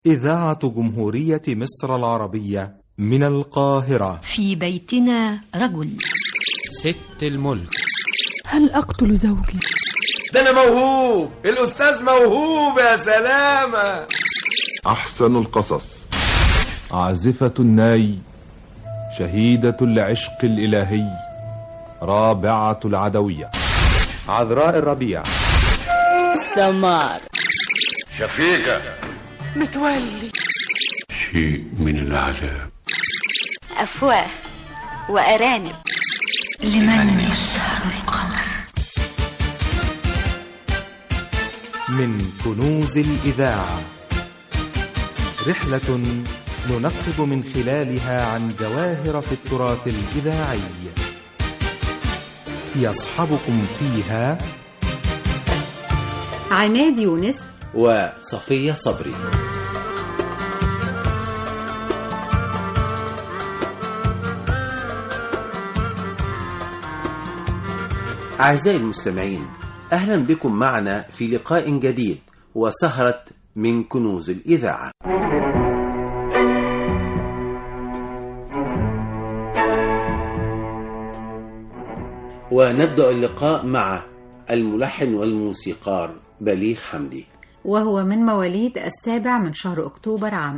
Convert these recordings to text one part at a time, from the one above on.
إذاعة جمهورية مصر العربية من القاهرة في بيتنا رجل ست الملك هل أقتل زوجي؟ ده أنا موهوب الأستاذ موهوب يا سلامة أحسن القصص عازفة الناي شهيدة العشق الإلهي رابعة العدوية عذراء الربيع سمار شفيقة متولي شيء من العذاب أفواه وأرانب لمن يسهر القمر من كنوز الإذاعة رحلة ننقب من خلالها عن جواهر في التراث الإذاعي يصحبكم فيها عماد يونس وصفية صبري أعزائي المستمعين أهلا بكم معنا في لقاء جديد وسهرة من كنوز الإذاعة ونبدأ اللقاء مع الملحن والموسيقار بليغ حمدي وهو من مواليد السابع من شهر أكتوبر عام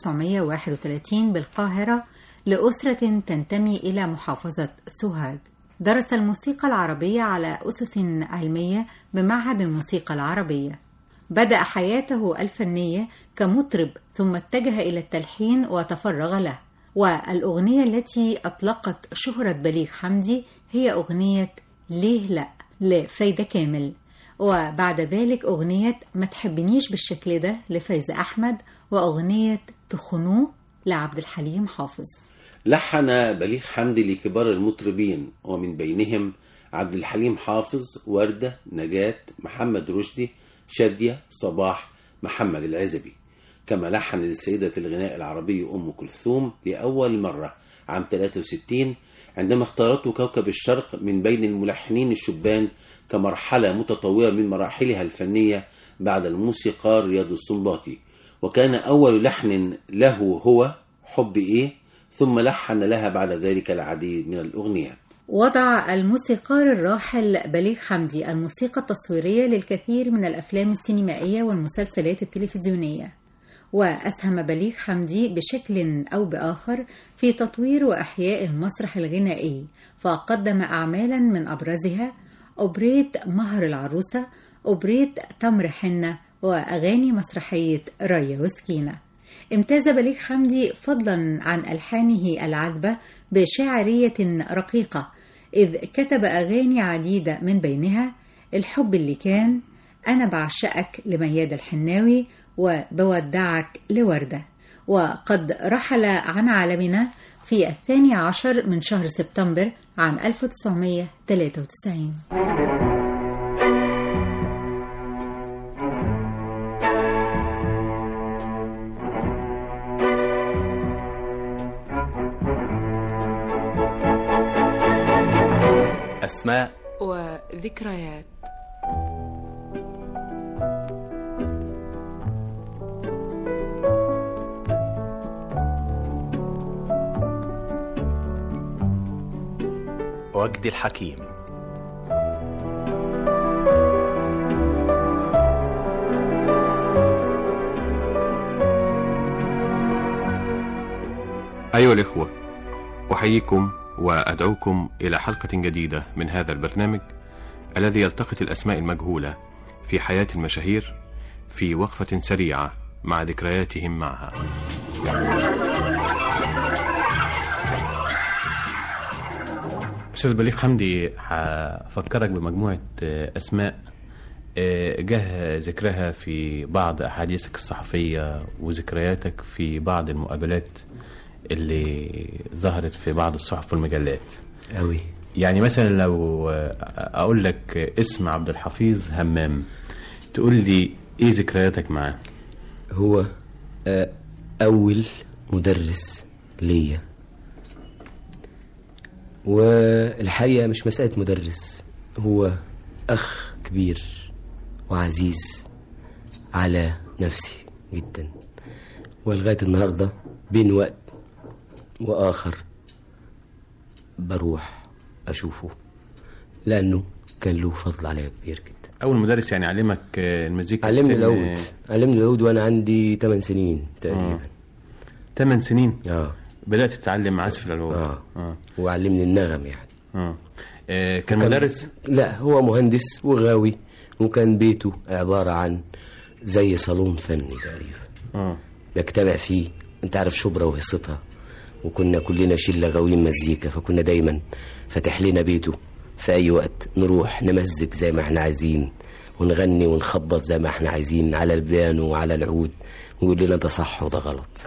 1931 بالقاهرة لأسرة تنتمي إلى محافظة سوهاج درس الموسيقى العربية على أسس علمية بمعهد الموسيقى العربية بدأ حياته الفنية كمطرب ثم اتجه إلى التلحين وتفرغ له والأغنية التي أطلقت شهرة بليغ حمدي هي أغنية ليه لأ لفايدة كامل وبعد ذلك أغنية ما تحبنيش بالشكل ده لفايزة أحمد وأغنية تخنوه لعبد الحليم حافظ لحن بليغ حمدي لكبار المطربين ومن بينهم عبد الحليم حافظ وردة نجاة محمد رشدي شادية صباح محمد العزبي كما لحن للسيدة الغناء العربي أم كلثوم لأول مرة عام 63 عندما اختارته كوكب الشرق من بين الملحنين الشبان كمرحلة متطورة من مراحلها الفنية بعد الموسيقار رياض السنباطي وكان أول لحن له هو حب إيه ثم لحن لها بعد ذلك العديد من الأغنيات وضع الموسيقار الراحل بليغ حمدي الموسيقى التصويرية للكثير من الأفلام السينمائية والمسلسلات التلفزيونية وأسهم بليغ حمدي بشكل أو بآخر في تطوير وأحياء المسرح الغنائي فقدم أعمالا من أبرزها أوبريت مهر العروسة أوبريت تمر حنة وأغاني مسرحية ريا وسكينة امتاز بليغ حمدي فضلا عن ألحانه العذبة بشاعرية رقيقة إذ كتب أغاني عديدة من بينها الحب اللي كان أنا بعشقك لمياد الحناوي وبودعك لوردة وقد رحل عن عالمنا في الثاني عشر من شهر سبتمبر عام 1993 أسماء وذكريات وجدي الحكيم أيها الإخوة أحييكم وأدعوكم إلى حلقة جديدة من هذا البرنامج الذي يلتقط الأسماء المجهولة في حياة المشاهير في وقفة سريعة مع ذكرياتهم معها أستاذ بليغ حمدي هفكرك بمجموعة أسماء جه ذكرها في بعض أحاديثك الصحفية وذكرياتك في بعض المقابلات اللي ظهرت في بعض الصحف والمجلات أوي يعني مثلا لو أقول لك اسم عبد الحفيظ همام تقول لي إيه ذكرياتك معاه هو أول مدرس ليا والحقيقة مش مسألة مدرس هو أخ كبير وعزيز على نفسي جدا ولغاية النهاردة بين وقت وآخر بروح أشوفه لأنه كان له فضل عليا كبير جدا اول مدرس يعني علمك آه، المزيكا علمني في سن- العود علمني العود وأنا عندي 8 سنين تقريبا 8 سنين اه بدات تتعلم عزف العود اه اه وعلمني النغم يعني اه آه، كان وكان- مدرس لا هو مهندس وغاوي وكان بيته عبارة عن زي صالون فني تقريبا اه نجتمع فيه انت عارف شبرا وهصتها وكنا كلنا شلة غاويين مزيكا فكنا دايما فاتح لنا بيته في اي وقت نروح نمزج زي ما احنا عايزين ونغني ونخبط زي ما احنا عايزين على البيانو وعلى العود ويقول لنا ده صح وده غلط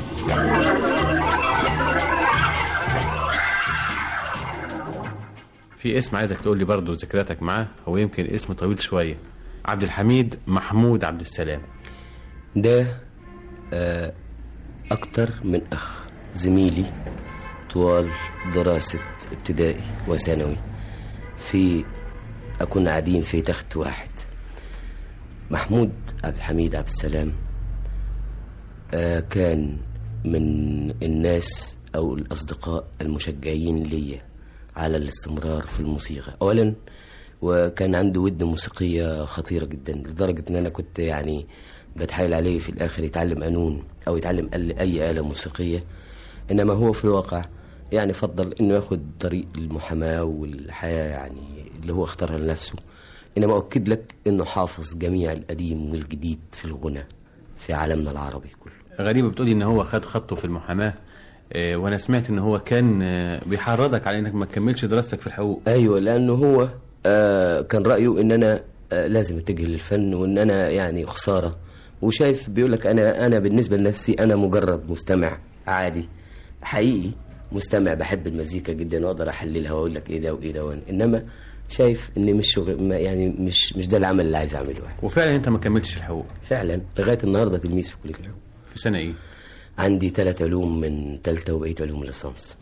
في اسم عايزك تقول لي برضه ذكرياتك معاه هو يمكن اسم طويل شويه عبد الحميد محمود عبد السلام ده آه، أكتر من أخ زميلي طوال دراسة ابتدائي وثانوي في كنا قاعدين في تخت واحد محمود عبد الحميد عبد السلام آه، كان من الناس أو الأصدقاء المشجعين ليا على الاستمرار في الموسيقى أولا وكان عنده ود موسيقية خطيرة جدا لدرجة ان انا كنت يعني بتحايل عليه في الاخر يتعلم قانون او يتعلم آل- اي آلة موسيقية انما هو في الواقع يعني فضل انه ياخد طريق المحاماة والحياة يعني اللي هو اختارها لنفسه انما اؤكد لك انه حافظ جميع القديم والجديد في الغنى في عالمنا العربي كله غريبة بتقولي ان هو خد خطه في المحاماة آه، وانا سمعت ان هو كان آه، بيحرضك على انك ما تكملش دراستك في الحقوق ايوه لانه هو آه كان رايه ان انا آه لازم اتجه للفن وان انا يعني خساره وشايف بيقول لك انا انا بالنسبه لنفسي انا مجرد مستمع عادي حقيقي مستمع بحب المزيكا جدا واقدر احللها واقول لك ايه ده وايه ده وأنا- انما شايف ان مش شغل ما- يعني مش مش ده العمل اللي عايز اعمله يعني. وفعلا انت ما كملتش الحقوق فعلا لغايه النهارده تلميذ في كليه العلوم في سنة ايه عندي ثلاث علوم من ثالثه وبقيه علوم الليسانس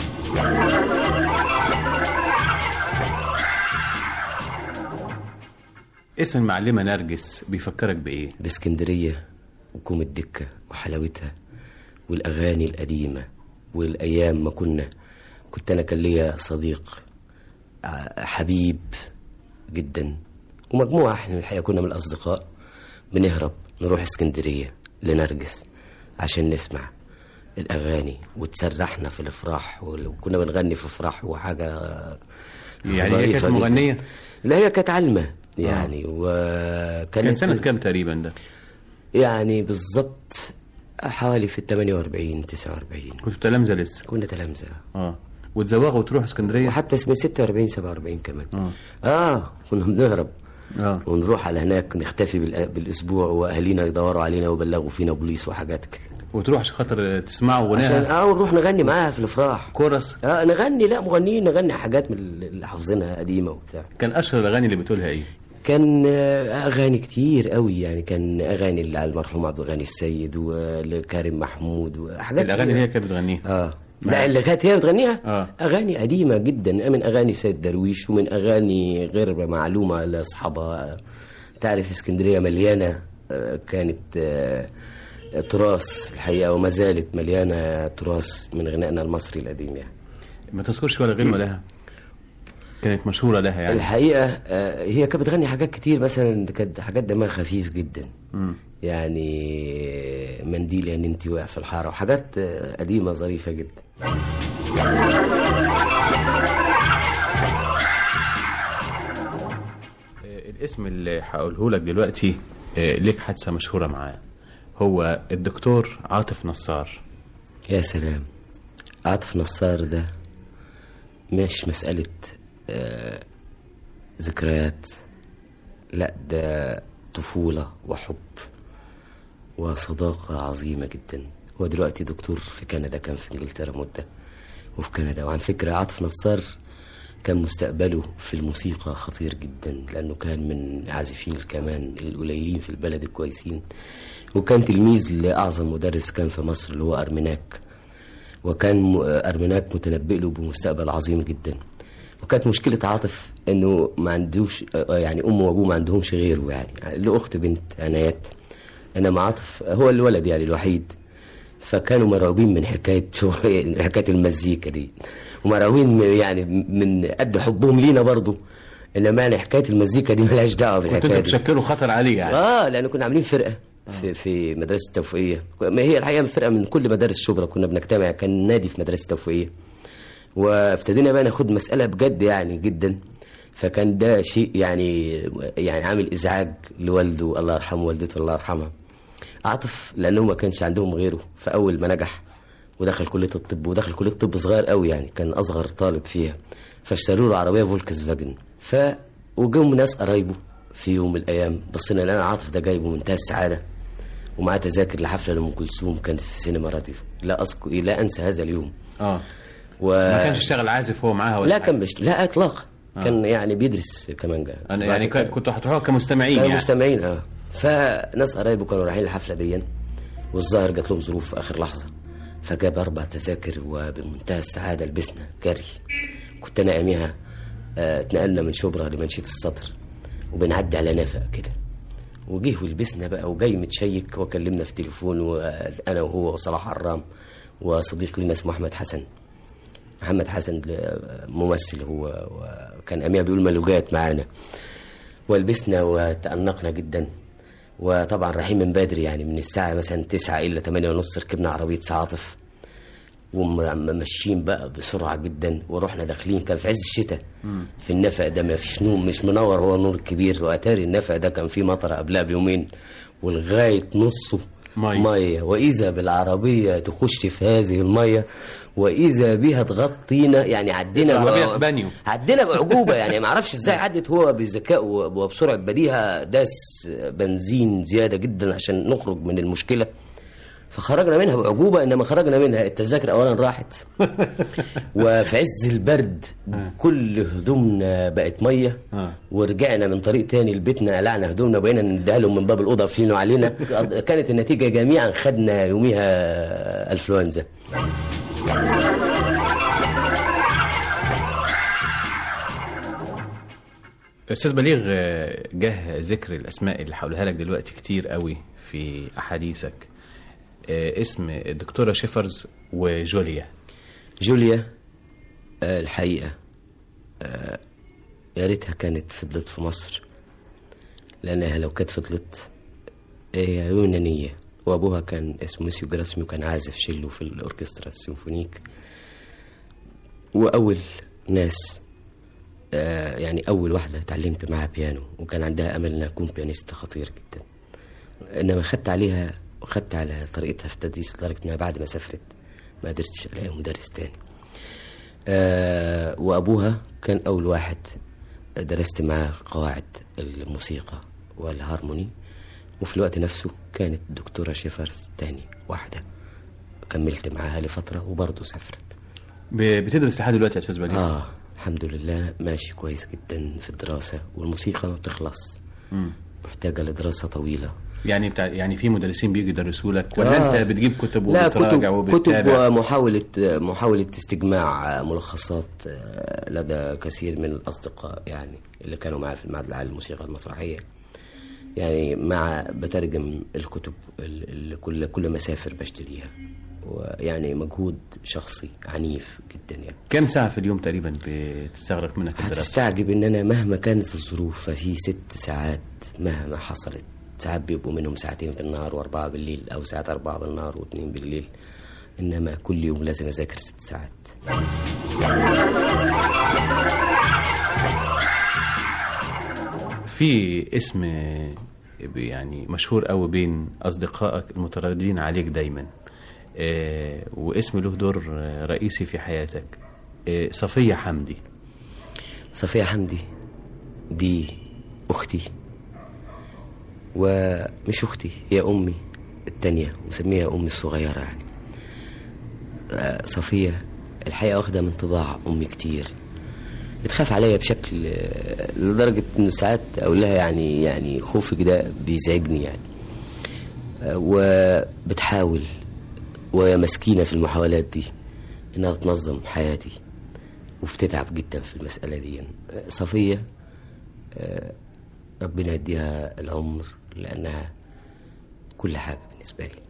اسم المعلمة نرجس بيفكرك بايه باسكندرية وكوم الدكة وحلاوتها والأغاني القديمة والأيام ما كنا كنت أنا كان ليا صديق ع- حبيب جدا ومجموعة احنا الحقيقة كنا من الأصدقاء بنهرب نروح اسكندرية لنرجس عشان نسمع الأغاني وتسرحنا في الأفراح وكنا بنغني في أفراح وحاجة يعني هي ظريفة كانت جداً. مغنية لا هي كانت علمة يعني وكانت كان سنة كام تقريبا ده يعني بالظبط حوالي في ال 48 49 كنت تلامذة لسه كنا تلامذة اه وتزوغوا وتروحوا اسكندرية وحتى اسمه 46 47 كمان اه اه كنا بنهرب اه ونروح على هناك نختفي بالأ- بالاسبوع واهالينا يدوروا علينا ويبلغوا فينا بوليس وحاجات كده وتروح عشان خاطر تسمعوا عشان غناها اه ونروح نغني معاها في الافراح كورس اه نغني لا مغنيين نغني حاجات من اللي حافظينها قديمه وبتاع كان اشهر الاغاني اللي بتقولها ايه كان آه، اغاني كتير قوي يعني كان اغاني اللي على المرحوم عبد الغني السيد ولكريم محمود وحاجات الاغاني اللي كتير. هي كانت بتغنيها اه لا اللي كانت هي بتغنيها اه اغاني قديمه جدا من اغاني سيد درويش ومن اغاني غير معلومه لاصحابها تعرف اسكندريه مليانه آه، كانت آه، تراث الحقيقه وما زالت مليانه تراث من غنائنا المصري القديم يعني ما تذكرش ولا غنوة لها كانت مشهورة لها يعني الحقيقه آه، هي كانت بتغني حاجات كتير مثلا كانت حاجات دمها خفيف جدا مم. يعني منديل يا ننتي وقع في الحاره وحاجات آه، قديمه ظريفه جدا آه، الاسم اللي هقوله لك دلوقتي آه، ليك حادثة مشهورة معاه هو الدكتور عاطف نصار يا سلام عاطف نصار ده مش مسألة آه، ذكريات لا ده طفولة وحب وصداقة عظيمة جدا هو دلوقتي دكتور في كندا كان في انجلترا مدة وفي كندا وعن فكرة عاطف نصار كان مستقبله في الموسيقى خطير جدا لأنه كان من عازفين الكمان القليلين في البلد الكويسين وكان تلميذ لأعظم مدرس كان في مصر اللي هو أرميناك وكان م- أرميناك متنبئ له بمستقبل عظيم جدا وكانت مشكلة عاطف انه ما عندوش آه، يعني امه وابوه ما عندهمش غيره يعني له اخت بنت عنايات انما عاطف هو الولد يعني الوحيد فكانوا مرعوبين من حكايه شو حكايه المزيكا دي ومرعوبين من- يعني من قد حبهم لينا برضه انما يعني حكايه المزيكا دي ملهاش دعوه كنتوا بالحكايه دي بتشكلوا خطر عليه يعني اه لان كنا عاملين فرقه في في مدرسه التوفيقيه ما هي الحقيقه فرقه من كل مدارس شبرا كنا بنجتمع كان نادي في مدرسه التوفيقيه وابتدينا بقى ناخد مساله بجد يعني جدا فكان ده شيء يعني يعني عامل ازعاج لوالده الله يرحمه والدته الله يرحمها عاطف لانه ما كانش عندهم غيره فاول ما نجح ودخل كليه الطب ودخل كليه الطب صغير قوي يعني كان اصغر طالب فيها فاشتروا له عربيه فولكس فاجن ف وجم ناس قرايبه في يوم من الايام بصينا لقينا عاطف ده جايبه منتهى السعاده ومعاه تذاكر لحفله لام كلثوم كانت في سينما راديو لا اذكر لا انسى هذا اليوم اه و... ما كانش اشتغل عازف هو معاها ولا لا حاجة؟ كان مش لا اطلاقا آه. كان يعني بيدرس كمانجا أنا يعني ك- كنتوا هتروحوا كمستمعين كانوا يعني مستمعين اه فناس قرايبه كانوا رايحين الحفله دي والظاهر جات لهم ظروف في اخر لحظه فجاب اربع تذاكر وبمنتهى السعاده لبسنا جري كنت انا اياميها آه، اتنقلنا من شبرا لمنشيه السطر وبنعدي على نفق كده وجه ولبسنا بقى وجاي متشيك وكلمنا في تليفون وانا وهو وصلاح عرام وصديق لنا اسمه احمد حسن محمد حسن ممثل هو وكان امير بيقول ملوجات معانا ولبسنا وتأنقنا جدا وطبعا رايحين من بدري يعني من الساعة مثلا تسعة إلا تمانية ونص ركبنا عربية عاطف وماشيين بقى بسرعة جدا ورحنا داخلين كان في عز الشتاء في النفق ده ما فيش نور مش منور هو نور كبير واتاري النفق ده كان فيه مطر قبلها بيومين ولغاية نصه مية. مية وإذا بالعربية تخش في هذه المية وإذا بها تغطينا يعني عدينا العربية بقى- في بانيو. عدينا بعجوبة يعني ما اعرفش ازاي عدت هو بذكاء وبسرعة بديهة داس بنزين زيادة جدا عشان نخرج من المشكلة فخرجنا منها بعجوبة انما خرجنا منها التذاكر اولا راحت وفي عز البرد كل هدومنا بقت مية ورجعنا من طريق تاني لبيتنا قلعنا هدومنا وبقينا نديها لهم من باب الأوضة قافلينه علينا كانت النتيجة جميعا خدنا يوميها انفلونزا استاذ بليغ آه، جه ذكر الاسماء اللي هقولها لك دلوقتي كتير قوي في احاديثك آه، اسم الدكتوره شيفرز وجوليا جوليا آه، الحقيقة آه، يا ريتها كانت فضلت في مصر لأنها لو كانت فضلت هي يونانية وأبوها كان اسمه مسيو جراسمي وكان عازف شيلو في الأوركسترا السيمفونيك وأول ناس آه، يعني أول واحدة اتعلمت معاها بيانو وكان عندها أمل إنها تكون بيانيست خطير جدا إنما خدت عليها وخدت على طريقتها في التدريس لدرجة إنها بعد ما سافرت ما قدرتش ألاقي مدرس تاني آه وأبوها كان أول واحد درست معاه قواعد الموسيقى والهارموني وفي الوقت نفسه كانت دكتورة شيفرز تاني واحدة كملت معاها لفترة وبرضه سافرت ب- بتدرس لحد دلوقتي يا استاذ بليغ آه الحمد لله ماشي كويس جدا في الدراسة والموسيقى ما بتخلص مم. محتاجة لدراسة طويلة يعني بتاع يعني في مدرسين بيجوا يدرسوا لك ولا آه. انت بتجيب كتب لا وبتراجع كتب كتب وبتتابع ومحاولة محاولة استجماع ملخصات آه، لدى كثير من الأصدقاء يعني اللي كانوا معي في المعهد العالي للموسيقى المسرحية يعني مع بترجم الكتب اللي كل كل مسافر بشتريها ويعني مجهود شخصي عنيف جدا يعني كم ساعه في اليوم تقريبا بتستغرق منك الدراسه هتستعجب ان انا مهما كانت الظروف ففي ست ساعات مهما حصلت ساعات بيبقوا منهم ساعتين في النهار واربعة بالليل او ساعات اربعة بالنهار واثنين بالليل انما كل يوم لازم اذاكر ست ساعات في اسم يعني مشهور قوي بين اصدقائك المترددين عليك دايما آه، واسم له دور رئيسي في حياتك آه، صفية حمدي صفية حمدي دي أختي ومش أختي هي أمي التانية مسميها أمي الصغيرة يعني آه، صفية الحقيقة واخدة من طباع أمي كتير بتخاف عليا بشكل آه، لدرجة إنه ساعات أقول لها يعني يعني خوفك ده بيزعجني يعني آه، وبتحاول وهي مسكينة في المحاولات دي إنها تنظم حياتي وبتتعب جدا في المسألة دي آه، صفية آه، ربنا يديها العمر لأنها كل حاجة بالنسبة لي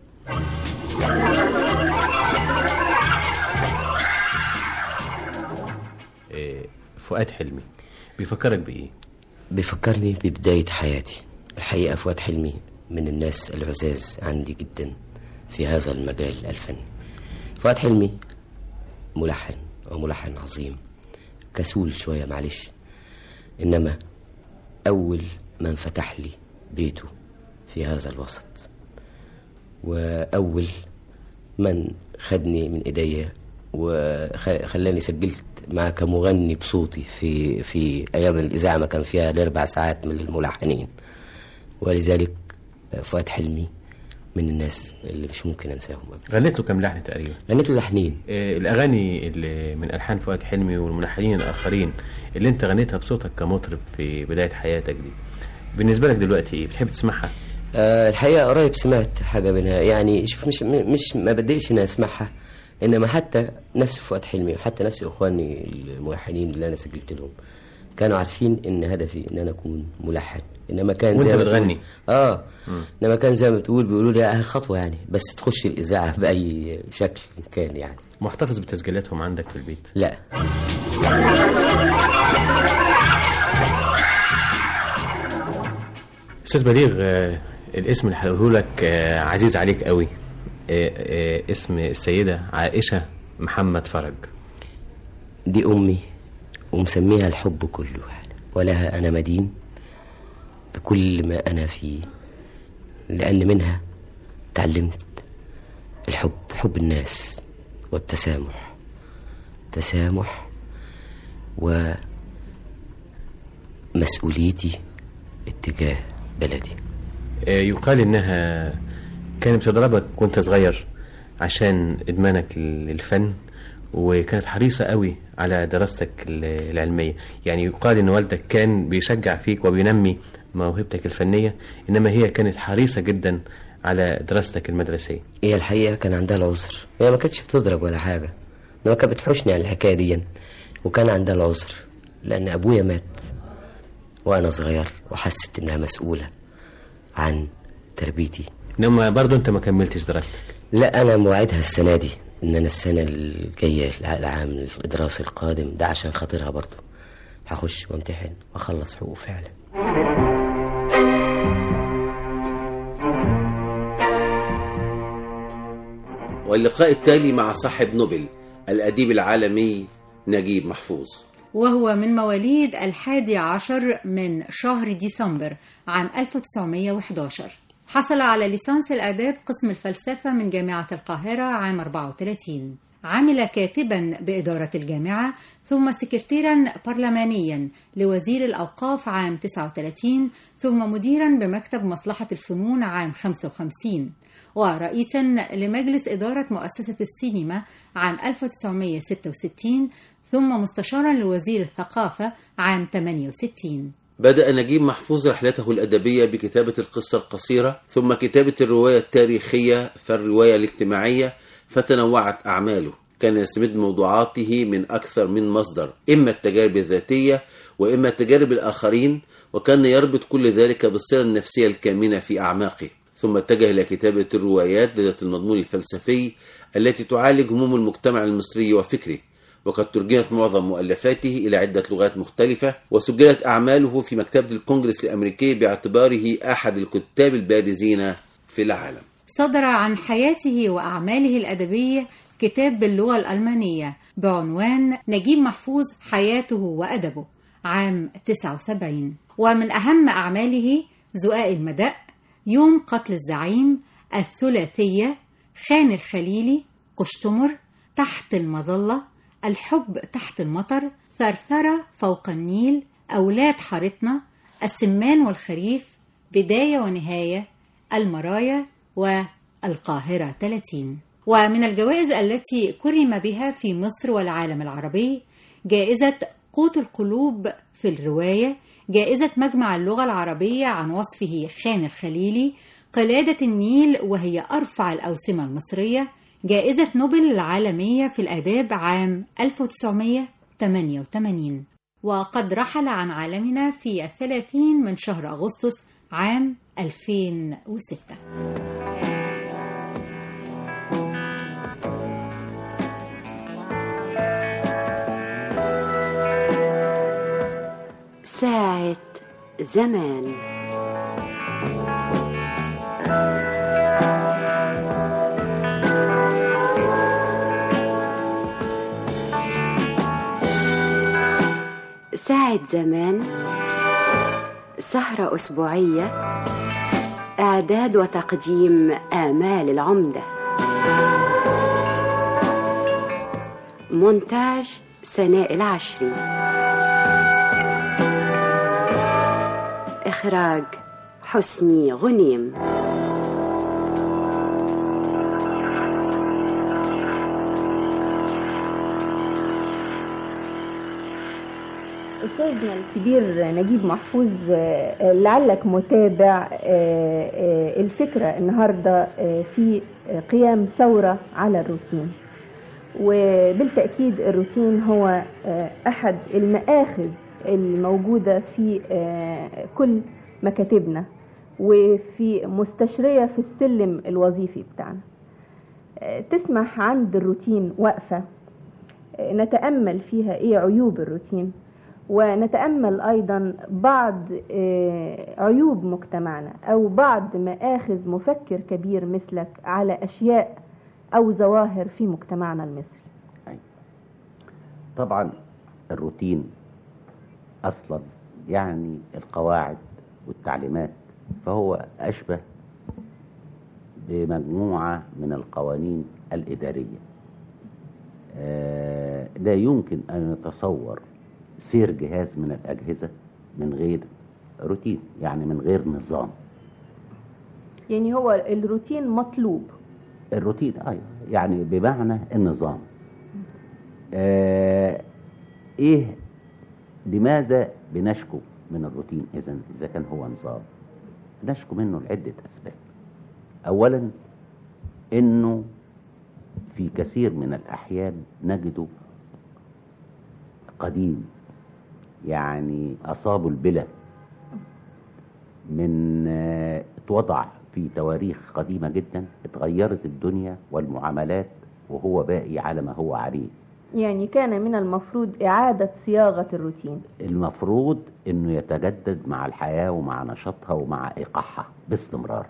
إيه، فؤاد حلمي بيفكرك بإيه؟ بيفكرني ببداية حياتي الحقيقة فؤاد حلمي من الناس العزاز عندي جدا في هذا المجال الفني فؤاد حلمي ملحن وملحن عظيم كسول شوية معلش إنما أول من فتح لي بيته في هذا الوسط وأول من خدني من إيديا وخلاني سجلت معاه كمغني بصوتي في في أيام الإذاعة ما كان فيها الأربع ساعات من الملحنين ولذلك فؤاد حلمي من الناس اللي مش ممكن انساهم ابدا غنيت له كام لحن تقريبا؟ غنيت له لحنين إيه الاغاني اللي من الحان فؤاد حلمي والملحنين الاخرين اللي انت غنيتها بصوتك كمطرب في بدايه حياتك دي بالنسبه لك دلوقتي ايه بتحب تسمعها؟ آه الحقيقه قريب سمعت حاجه منها يعني شوف مش مش ما بديش اني اسمعها انما حتى نفس فؤاد حلمي وحتى نفس اخواني الملحنين اللي انا سجلت لهم كانوا عارفين ان هدفي ان انا اكون ملحن انما كان وانت زي ما بتغني تقول- اه انما كان زي ما تقول بيقولوا لي آه خطوه يعني بس تخش الاذاعه باي شكل كان يعني محتفظ بتسجيلاتهم عندك في البيت لا استاذ بليغ آه، الاسم اللي هقوله لك آه، عزيز عليك قوي آه، آه، اسم السيده عائشه محمد فرج دي امي ومسميها الحب كله ولها انا مدين بكل ما انا فيه لان منها تعلمت الحب حب الناس والتسامح تسامح ومسؤوليتي اتجاه بلدي آه، يقال انها كانت بتضربك وانت صغير عشان ادمانك للفن وكانت حريصة قوي على دراستك ال- العلمية يعني يقال ان والدك كان بيشجع فيك وبينمي موهبتك الفنية انما هي كانت حريصة جدا على دراستك المدرسية هي الحقيقة كان عندها العذر هي ما كانتش بتضرب ولا حاجة انما كانت بتحوشني عن الحكاية دي وكان عندها العذر لأن أبويا مات وأنا صغير وحست إنها مسؤولة عن تربيتي انما برضو انت ما كملتش دراستك لا أنا موعدها السنة دي إن أنا السنة الجاية العام الدراسي القادم ده عشان خاطرها برضه هخش وامتحن وأخلص حقوق فعلا واللقاء التالي مع صاحب نوبل الأديب العالمي نجيب محفوظ وهو من مواليد الحادي عشر من شهر ديسمبر عام 1911 حصل على ليسانس الآداب قسم الفلسفة من جامعة القاهرة عام 34 عمل كاتبا بإدارة الجامعة ثم سكرتيرا برلمانيا لوزير الأوقاف عام 39 ثم مديرا بمكتب مصلحة الفنون عام 55 ورئيسا لمجلس إدارة مؤسسة السينما عام 1966 ثم مستشارا لوزير الثقافة عام 68 بدأ نجيب محفوظ رحلته الأدبية بكتابة القصة القصيرة ثم كتابة الرواية التاريخية فالرواية الاجتماعية فتنوعت أعماله كان يستمد موضوعاته من أكثر من مصدر إما التجارب الذاتية وإما تجارب الآخرين وكان يربط كل ذلك بالصلة النفسية الكامنة في أعماقه ثم اتجه إلى كتابة الروايات ذات المضمون الفلسفي التي تعالج هموم المجتمع المصري وفكره وقد ترجمت معظم مؤلفاته إلى عدة لغات مختلفة وسجلت أعماله في مكتبة الكونغرس الأمريكي باعتباره أحد الكتاب البارزين في العالم صدر عن حياته وأعماله الأدبية كتاب باللغة الألمانية بعنوان نجيب محفوظ حياته وأدبه عام 79 ومن أهم أعماله زقاق المدق يوم قتل الزعيم الثلاثية خان الخليلي قشتمر تحت المظلة الحب تحت المطر ثرثرة فوق النيل أولاد حارتنا السمان والخريف بداية ونهاية المرايا والقاهرة 30 ومن الجوائز التي كرم بها في مصر والعالم العربي جائزة قوت القلوب في الرواية جائزة مجمع اللغة العربية عن وصفه خان الخليلي قلادة النيل وهي أرفع الأوسمة المصرية جائزة نوبل العالمية في الآداب عام 1988 وقد رحل عن عالمنا في الثلاثين من شهر أغسطس عام 2006 زمان ساعة زمان سهرة أسبوعية إعداد وتقديم آمال العمدة مونتاج سناء العشري إخراج حسني غنيم أستاذنا الكبير نجيب محفوظ آه، لعلك متابع آه، آه، الفكرة النهاردة آه، في قيام ثورة على الروتين وبالتأكيد الروتين هو آه، أحد المآخذ الموجودة في آه، كل مكاتبنا وفي مستشرية في السلم الوظيفي بتاعنا آه، تسمح عند الروتين وقفة آه، نتأمل فيها إيه عيوب الروتين ونتأمل أيضا بعض آه، عيوب مجتمعنا أو بعض مآخذ مفكر كبير مثلك على أشياء أو ظواهر في مجتمعنا المصري طبعا الروتين اصلا يعني القواعد والتعليمات فهو اشبه بمجموعه من القوانين الاداريه آه، لا يمكن ان يتصور سير جهاز من الاجهزه من غير روتين يعني من غير نظام يعني هو الروتين مطلوب الروتين ايوه يعني بمعنى النظام آه ايه لماذا بنشكو من الروتين اذا اذا كان هو نظام نشكو منه لعده اسباب اولا انه في كثير من الاحيان نجده قديم يعني اصابه البلا من آه، اتوضع في تواريخ قديمة جدا اتغيرت الدنيا والمعاملات وهو باقي على ما هو عليه يعني كان من المفروض إعادة صياغة الروتين المفروض انه يتجدد مع الحياة ومع نشاطها ومع ايقاعها باستمرار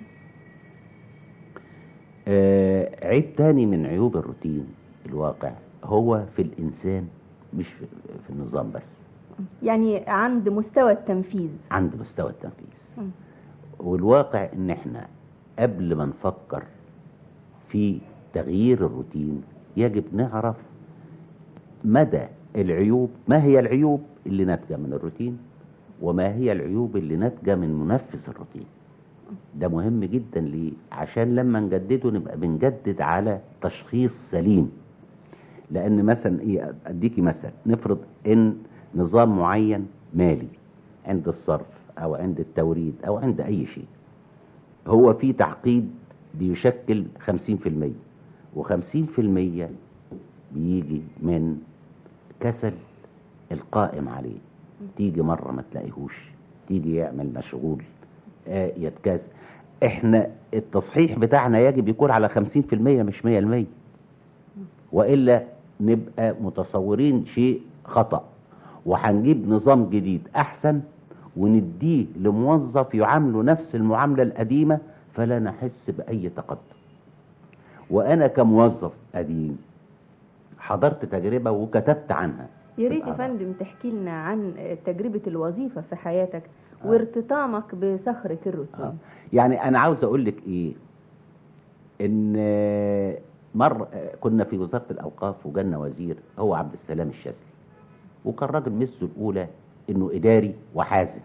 آه عيب تاني من عيوب الروتين الواقع هو في الانسان مش في, في النظام بس يعني عند مستوى التنفيذ عند مستوى التنفيذ مم. والواقع ان احنا قبل ما نفكر في تغيير الروتين يجب نعرف مدى العيوب ما هي العيوب اللي ناتجه من الروتين وما هي العيوب اللي ناتجه من منفذ الروتين ده مهم جدا ليه عشان لما نجدده نبقى بنجدد على تشخيص سليم لان مثلا ايه اديكي مثل نفرض ان نظام معين مالي عند الصرف او عند التوريد او عند اي شيء هو في تعقيد بيشكل 50% و50% بيجي من كسل القائم عليه تيجي مرة ما تلاقيهوش تيجي يعمل مشغول آه يتكاس احنا التصحيح بتاعنا يجب يكون على 50% مش 100% وإلا نبقى متصورين شيء خطأ وهنجيب نظام جديد أحسن ونديه لموظف يعامله نفس المعاملة القديمة فلا نحس بأي تقدم وأنا كموظف قديم حضرت تجربة وكتبت عنها يا ريت يا فندم تحكي لنا عن تجربة الوظيفة في حياتك وارتطامك بصخرة الروتين آه. يعني أنا عاوز أقول لك إيه إن مرة كنا في وزارة الأوقاف وجالنا وزير هو عبد السلام الشاذلي وكان راجل ميزته الأولى إنه إداري وحازم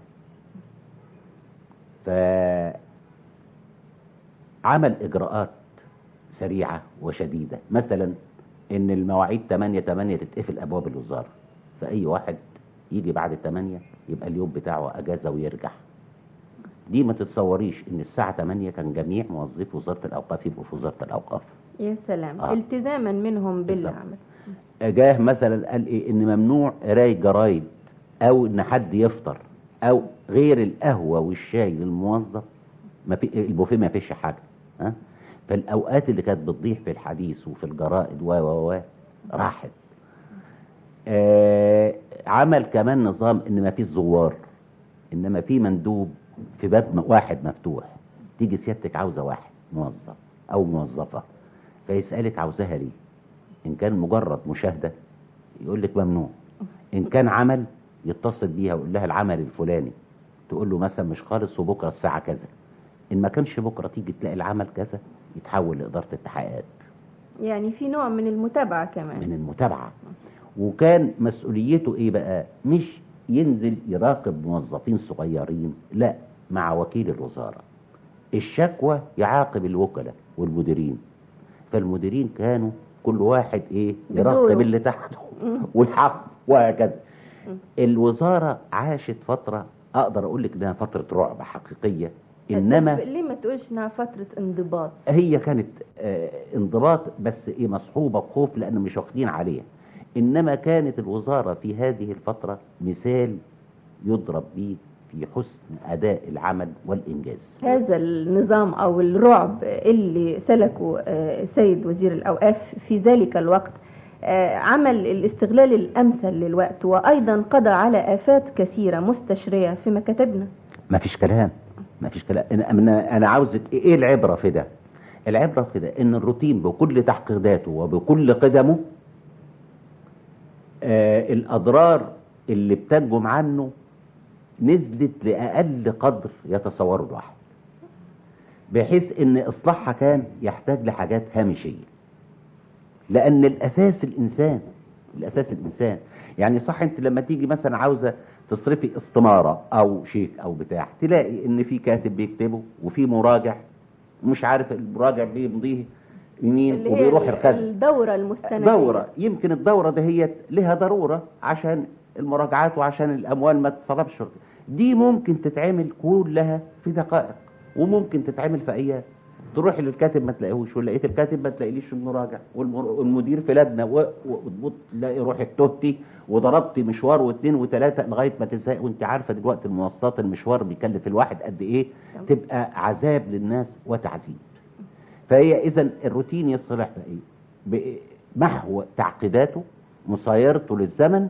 فعمل إجراءات سريعة وشديدة مثلا إن المواعيد 8 8 تتقفل أبواب الوزارة فأي واحد يجي بعد 8 يبقى اليوم بتاعه أجازة ويرجع دي ما تتصوريش إن الساعة 8 كان جميع موظفي وزارة الأوقاف يبقوا في وزارة الأوقاف يا سلام آه. التزاما منهم بالعمل جاه مثلا قال ايه ان ممنوع قرايه جرايد او ان حد يفطر او غير القهوه والشاي للموظف ما في البوفيه ما فيش حاجه ها فالاوقات اللي كانت بتضيع في الحديث وفي الجرائد و و و راحت آه عمل كمان نظام ان ما فيش زوار انما في مندوب في باب م- واحد مفتوح تيجي سيادتك عاوزه واحد موظف او موظفه فيسالك عاوزاها ليه ان كان مجرد مشاهده يقول لك ممنوع ان كان عمل يتصل بيها ويقول لها العمل الفلاني تقول له مثلا مش خالص وبكره الساعه كذا ان ما كانش بكره تيجي تلاقي العمل كذا يتحول لاداره التحقيقات يعني في نوع من المتابعة كمان من المتابعه وكان مسؤوليته ايه بقى مش ينزل يراقب موظفين صغيرين لا مع وكيل الوزاره الشكوى يعاقب الوكلاء والمديرين فالمديرين كانوا كل واحد ايه يراقب بدوره. اللي تحته مم. والحق وهكذا الوزاره عاشت فتره اقدر اقول لك انها فتره رعب حقيقيه انما طب ليه ما تقولش انها فترة انضباط هي كانت آه، انضباط بس ايه مصحوبه بخوف لان مش واخدين عليها انما كانت الوزاره في هذه الفتره مثال يضرب به في حسن اداء العمل والانجاز هذا النظام او الرعب اللي سلكه آه، سيد وزير الاوقاف في ذلك الوقت آه، عمل الاستغلال الامثل للوقت وايضا قضى على افات كثيره مستشريه في مكاتبنا ما فيش كلام ما فيش كلام انا انا أنا عاوزك ايه العبره في ده العبره في ده ان الروتين بكل تحقيقاته وبكل قدمه آه الاضرار اللي بتنجم عنه نزلت لاقل قدر يتصوره الواحد بحيث ان اصلاحها كان يحتاج لحاجات هامشيه لان الاساس الانسان الاساس الانسان يعني صح انت لما تيجي مثلا عاوزه تصرفي استماره او شيك او بتاع تلاقي ان في كاتب بيكتبه وفي مراجع مش عارف المراجع بيمضيه يمين اللي هي وبيروح ال- الخزن الدوره المستنديه دورة يمكن الدورة دهيت لها ضرورة عشان المراجعات وعشان الأموال ما تتصرفش دي ممكن تتعمل كلها في دقائق وممكن تتعمل في أيام تروحي للكاتب ما تلاقيهوش ولقيت الكاتب ما تلاقيليش المراجع والمر- والمدير في لجنه و- وتبص تلاقي روحي تهتي وضربتي مشوار واثنين وثلاثه لغايه ما تزهقي وانت عارفه دلوقتي المواصلات المشوار بيكلف الواحد قد ايه تبقى عذاب للناس وتعذيب فهي اذا الروتين يصلح بايه؟ بمحو تعقيداته مصايرته للزمن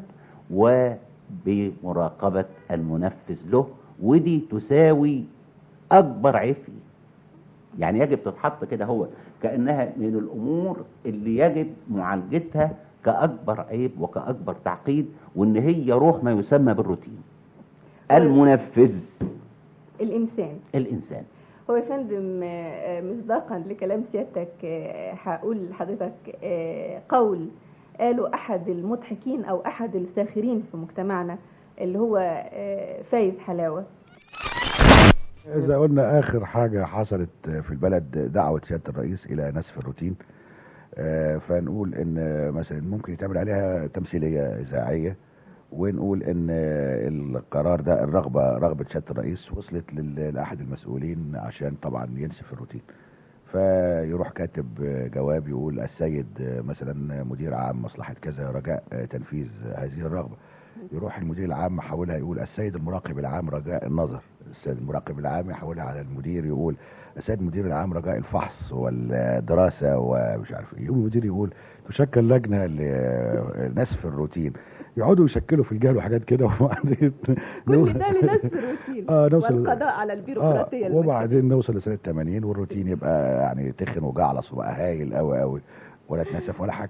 وبمراقبه المنفذ له ودي تساوي اكبر عيب فيه يعني يجب تتحط كده هو كانها من الامور اللي يجب معالجتها كاكبر عيب وكاكبر تعقيد وان هي روح ما يسمى بالروتين المنفذ الانسان الانسان هو يا فندم آه، مصداقا لكلام سيادتك آه، هقول لحضرتك آه، قول قاله احد المضحكين او احد الساخرين في مجتمعنا اللي هو آه، فايز حلاوه إذا قلنا آخر حاجة حصلت في البلد دعوة سيادة الرئيس إلى نسف الروتين آه، فنقول إن مثلا ممكن يتعمل عليها تمثيلية إذاعية ونقول إن القرار ده الرغبة رغبة سيادة الرئيس وصلت لل- لأحد المسؤولين عشان طبعا ينسف الروتين فيروح كاتب جواب يقول السيد مثلا مدير عام مصلحة كذا رجاء تنفيذ هذه الرغبة يروح المدير العام محولها يقول السيد المراقب العام رجاء النظر السيد المراقب العام يحولها على المدير يقول السيد المدير العام رجاء الفحص والدراسة ومش عارف ايه يقوم المدير يقول تشكل لجنة لنسف الروتين يقعدوا يشكلوا في الجهل وحاجات كده وبعدين كل ده لنسف الروتين آه، نوصل- والقضاء على البيروقراطيه آه وبعدين نوصل لسنة 80 والروتين يبقى يعني تخن وجعلص وبقى هايل قوي قوي ولا اتنسف ولا حاجة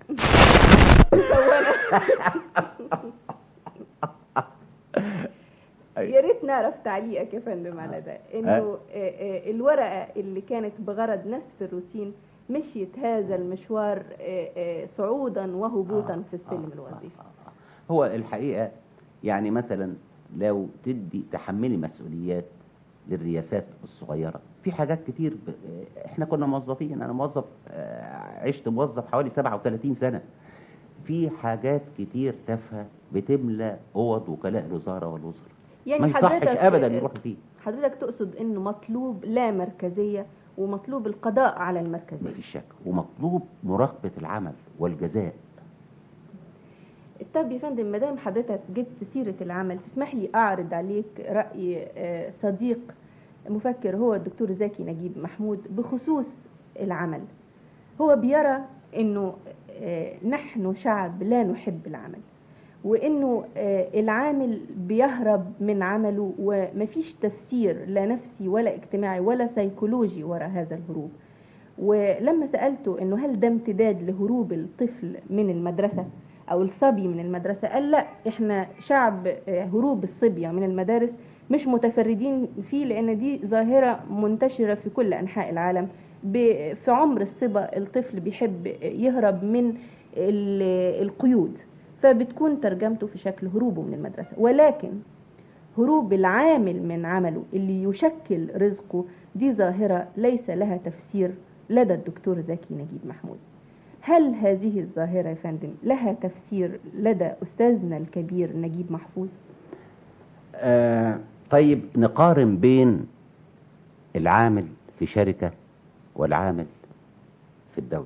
يا ريت نعرف تعليقك يا فندم على ده انه آه، آه، الورقه اللي كانت بغرض نسف الروتين مشيت هذا المشوار آه، آه، صعودا وهبوطا في السلم الوظيفي هو الحقيقة يعني مثلا لو تدي تحملي مسؤوليات للرياسات الصغيرة في حاجات كتير ب... احنا كنا موظفين انا موظف آه، عشت موظف حوالي 37 سنة في حاجات كتير تافهة بتملى اوض وكلاء الوزارة والوزراء يعني ما يصحش حضرتك ابدا يروح فيه حضرتك تقصد انه مطلوب لا مركزيه ومطلوب القضاء على المركزيه مفيش شك ومطلوب مراقبة العمل والجزاء طب يا فندم ما دام حضرتك جبت سيره العمل تسمح لي اعرض عليك راي آه، صديق مفكر هو الدكتور زكي نجيب محمود بخصوص العمل هو بيرى انه آه، نحن شعب لا نحب العمل وانه آه، العامل بيهرب من عمله ومفيش تفسير لا نفسي ولا اجتماعي ولا سيكولوجي وراء هذا الهروب ولما سألته انه هل ده امتداد لهروب الطفل من المدرسة او الصبي من المدرسة قال لا احنا شعب آه، هروب الصبية من المدارس مش متفردين فيه لان دي ظاهرة منتشرة في كل انحاء العالم ب- في عمر الصبا الطفل بيحب يهرب من ال- القيود فبتكون ترجمته في شكل هروبه من المدرسة ولكن هروب العامل من عمله اللي يشكل رزقه دي ظاهرة ليس لها تفسير لدى الدكتور زكي نجيب محمود هل هذه الظاهرة يا فندم لها تفسير لدى أستاذنا الكبير نجيب محفوظ؟ آه طيب نقارن بين العامل في شركة والعامل في الدولة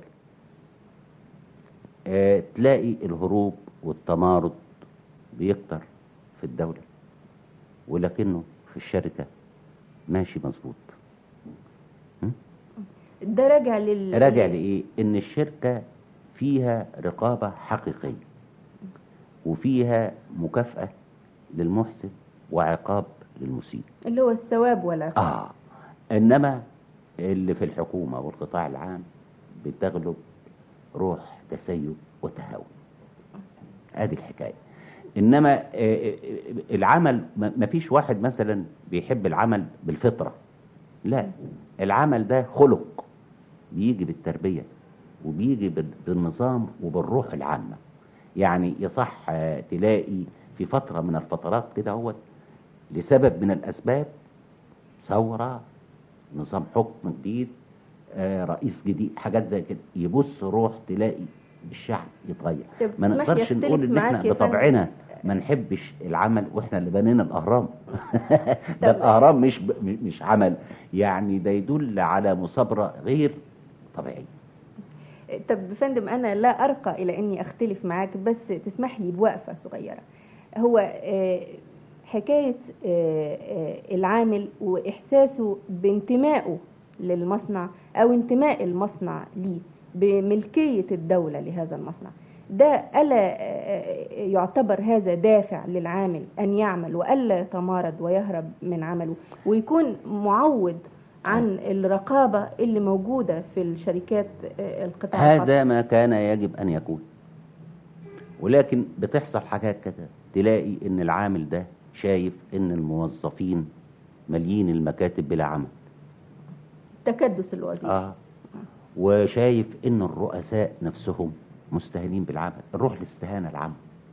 آه تلاقي الهروب والتمارض بيكتر في الدولة ولكنه في الشركة ماشي مظبوط ده راجع لل راجع لإيه؟ إن الشركة فيها رقابة حقيقية وفيها مكافأة للمحسن وعقاب للمسيء اللي هو الثواب والعقاب آه إنما اللي في الحكومة والقطاع العام بتغلب روح تسيب وتهاون ادي الحكايه انما آه، آه، العمل ما ما فيش واحد مثلا بيحب العمل بالفطره لا العمل ده خلق بيجي بالتربيه وبيجي بال- بالنظام وبالروح العامه يعني يصح آه، تلاقي في فتره من الفترات كده هو لسبب من الاسباب ثوره نظام حكم جديد آه، رئيس جديد حاجات زي كده يبص روح تلاقي الشعب يتغير طب ما تسمح لي نقدرش أختلف نقول ان معاك احنا يا فندم؟ بطبعنا ما نحبش العمل واحنا اللي بنينا الاهرام ده الاهرام مش ب... مش عمل يعني ده يدل على مثابره غير طبيعيه طب يا فندم انا لا ارقى الى اني اختلف معاك بس تسمح لي بوقفه صغيره هو آه، حكايه آه، آه، العامل واحساسه بانتمائه للمصنع او انتماء المصنع ليه بملكيه الدوله لهذا المصنع ده الا آه، يعتبر هذا دافع للعامل ان يعمل والا يتمارض ويهرب من عمله ويكون معوض عن الرقابه اللي موجوده في الشركات آه، القطاع الخاص هذا ما كان يجب ان يكون ولكن بتحصل حاجات كده تلاقي ان العامل ده شايف ان الموظفين ماليين المكاتب بلا عمل التكدس الوظيفي اه وشايف ان الرؤساء نفسهم مستهانين بالعمل نروح الاستهانه العامه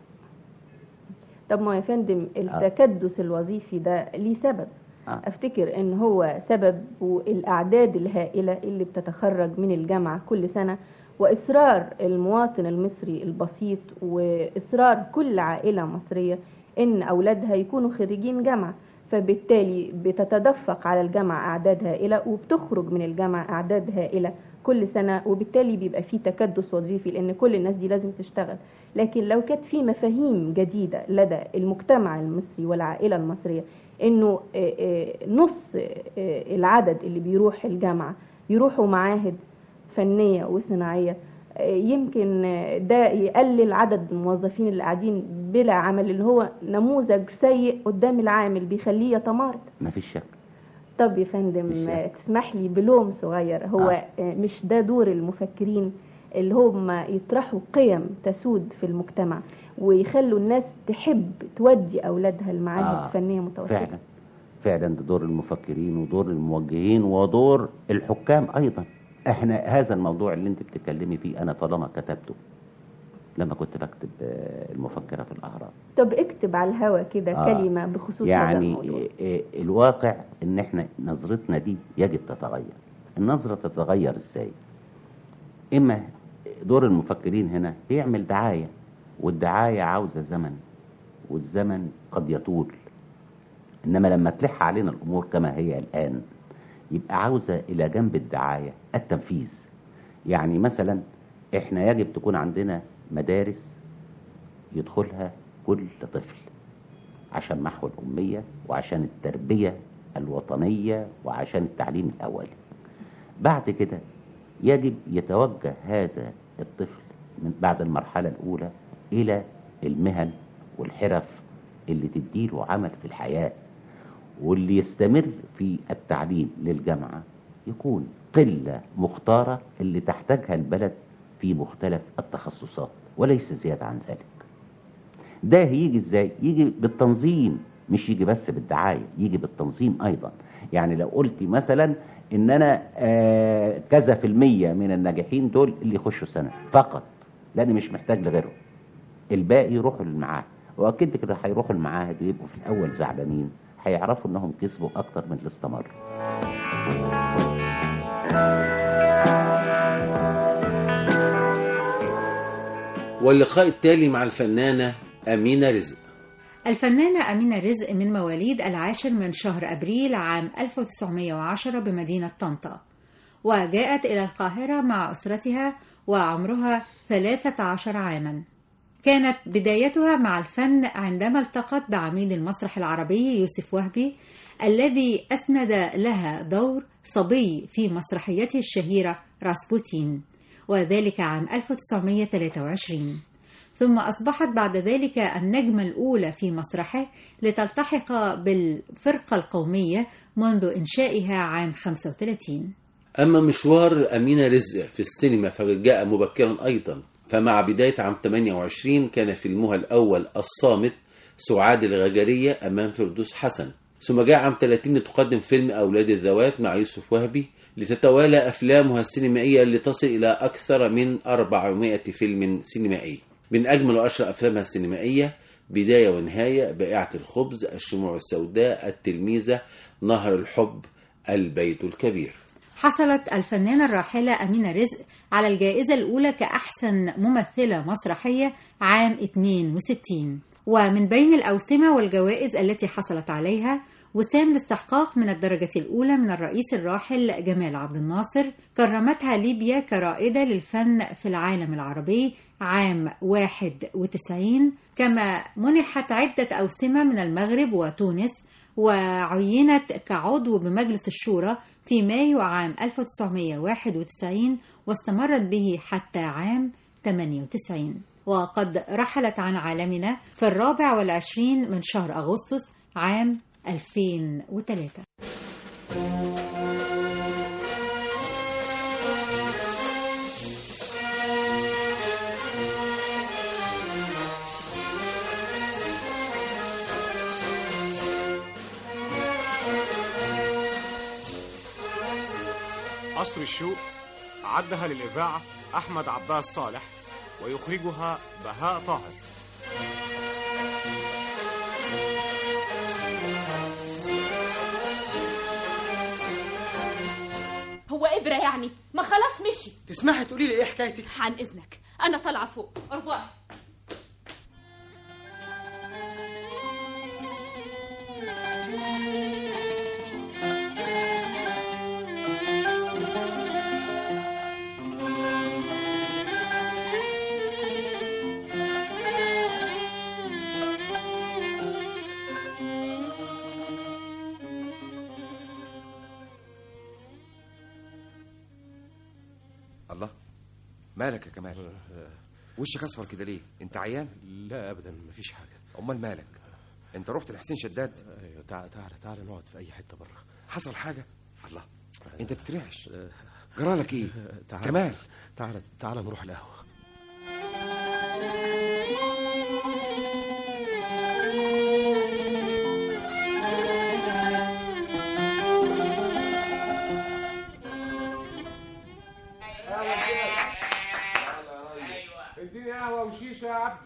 طب ما يا فندم التكدس الوظيفي ده ليه سبب آه. افتكر ان هو سبب الاعداد الهائله اللي بتتخرج من الجامعه كل سنه واصرار المواطن المصري البسيط واصرار كل عائله مصريه ان اولادها يكونوا خريجين جامعه فبالتالي بتتدفق على الجامعه اعداد هائله وبتخرج من الجامعه اعداد هائله كل سنه وبالتالي بيبقى في تكدس وظيفي لان كل الناس دي لازم تشتغل لكن لو كانت في مفاهيم جديده لدى المجتمع المصري والعائله المصريه انه آه، آه، نص آه، العدد اللي بيروح الجامعه يروحوا معاهد فنيه وصناعيه آه، يمكن آه، ده يقلل عدد الموظفين اللي قاعدين بلا عمل اللي هو نموذج سيء قدام العامل بيخليه يتمارض ما فيش شك طب يا فندم آه، تسمح لي بلوم صغير هو آه. آه، مش ده دور المفكرين اللي هم يطرحوا قيم تسود في المجتمع ويخلوا الناس تحب تودي اولادها المعاهد آه، الفنيه متوسطه فعلا فعلا ده دور المفكرين ودور الموجهين ودور الحكام ايضا احنا هذا الموضوع اللي انت بتتكلمي فيه انا طالما كتبته لما كنت بكتب آه، المفكره في الاهرام طب اكتب على الهوا كده آه. كلمه بخصوص هذا يعني الموضوع آه، آه، الواقع ان احنا نظرتنا دي يجب تتغير النظرة تتغير ازاي اما دور المفكرين هنا يعمل دعاية والدعاية عاوزة زمن والزمن قد يطول انما لما تلح علينا الامور كما هي الان يبقى عاوزة الى جنب الدعاية التنفيذ يعني مثلا احنا يجب تكون عندنا مدارس يدخلها كل طفل عشان محو الأمية وعشان التربية الوطنية وعشان التعليم الأولي بعد كده يجب يتوجه هذا الطفل من بعد المرحلة الأولى إلى المهن والحرف اللي تديله عمل في الحياة واللي يستمر في التعليم للجامعة يكون قلة مختارة اللي تحتاجها البلد في مختلف التخصصات وليس زيادة عن ذلك ده هيجي ازاي يجي بالتنظيم مش يجي بس بالدعاية يجي بالتنظيم ايضا يعني لو قلت مثلا ان انا آه كذا في المية من الناجحين دول اللي يخشوا سنة فقط لان مش محتاج لغيرهم الباقي يروحوا للمعاهد واكيد كده هيروحوا المعاهد ويبقوا في الاول زعلانين هيعرفوا انهم كسبوا اكتر من اللي استمروا واللقاء التالي مع الفنانة أمينة رزق الفنانة أمينة رزق من مواليد العاشر من شهر أبريل عام 1910 بمدينة طنطا وجاءت إلى القاهرة مع أسرتها وعمرها 13 عاما كانت بدايتها مع الفن عندما التقت بعميد المسرح العربي يوسف وهبي الذي أسند لها دور صبي في مسرحيته الشهيرة راسبوتين وذلك عام 1923 ثم أصبحت بعد ذلك النجمة الأولى في مسرحه لتلتحق بالفرقة القومية منذ إنشائها عام 35 أما مشوار أمينة رزق في السينما فقد جاء مبكرا أيضا فمع بداية عام 28 كان فيلمها الأول الصامت سعاد الغجرية أمام فردوس حسن ثم جاء عام 30 لتقدم فيلم أولاد الذوات مع يوسف وهبي لتتوالى أفلامها السينمائية لتصل إلى أكثر من 400 فيلم سينمائي من أجمل وأشهر أفلامها السينمائية بداية ونهاية بائعة الخبز الشموع السوداء التلميذة نهر الحب البيت الكبير حصلت الفنانة الراحلة أمينة رزق على الجائزة الأولى كأحسن ممثلة مسرحية عام 62 ومن بين الأوسمة والجوائز التي حصلت عليها وسام الاستحقاق من الدرجة الأولى من الرئيس الراحل جمال عبد الناصر كرمتها ليبيا كرائدة للفن في العالم العربي عام 91 كما منحت عدة أوسمة من المغرب وتونس وعينت كعضو بمجلس الشورى في مايو عام 1991 واستمرت به حتى عام 98 وقد رحلت عن عالمنا في الرابع والعشرين من شهر أغسطس عام 2003 قصر الشوق عدها للإذاعة أحمد عبدها الصالح ويخرجها بهاء طاهر هو إبرة يعني ما خلاص مشي تسمحي تقولي لي ايه حكايتك عن إذنك أنا طالعة فوق أرفع الله مالك يا كمال وشك اصفر كده ليه انت عيان لا ابدا مفيش حاجه امال مالك انت رحت لحسين شداد ايوه تعالى تعالى تعالى نقعد في اي حته بره حصل حاجه الله انت بتترعش جرالك ايه كمال تعالى تعالى نروح القهوه اديني قهوه وشيشه يا عبده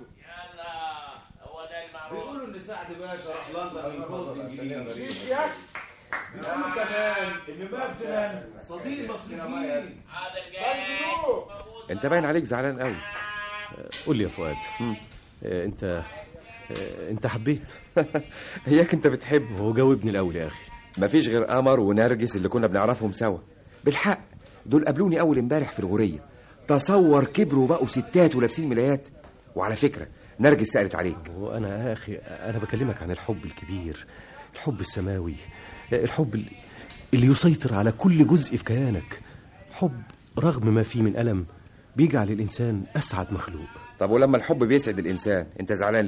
بيقولوا ان سعد باشا راح لندن من فوق بالانجليزي شيش يا أخي. بيقولوا كمان ان مثلا صديق مصريين انت باين عليك زعلان قوي قول لي يا فؤاد آه، انت آه، انت حبيت اياك انت بتحب هو جاوبني الاول يا اخي مفيش غير قمر ونرجس اللي كنا بنعرفهم سوا بالحق دول قابلوني اول امبارح في الغوريه تصور كبروا وبقوا ستات ولابسين ملايات وعلى فكره نرجس سالت عليك وانا يا اخي انا بكلمك عن الحب الكبير الحب السماوي الحب ال- اللي يسيطر على كل جزء في كيانك حب رغم ما فيه من ألم بيجعل الإنسان أسعد مخلوق طب ولما الحب بيسعد الانسان انت زعلان ليه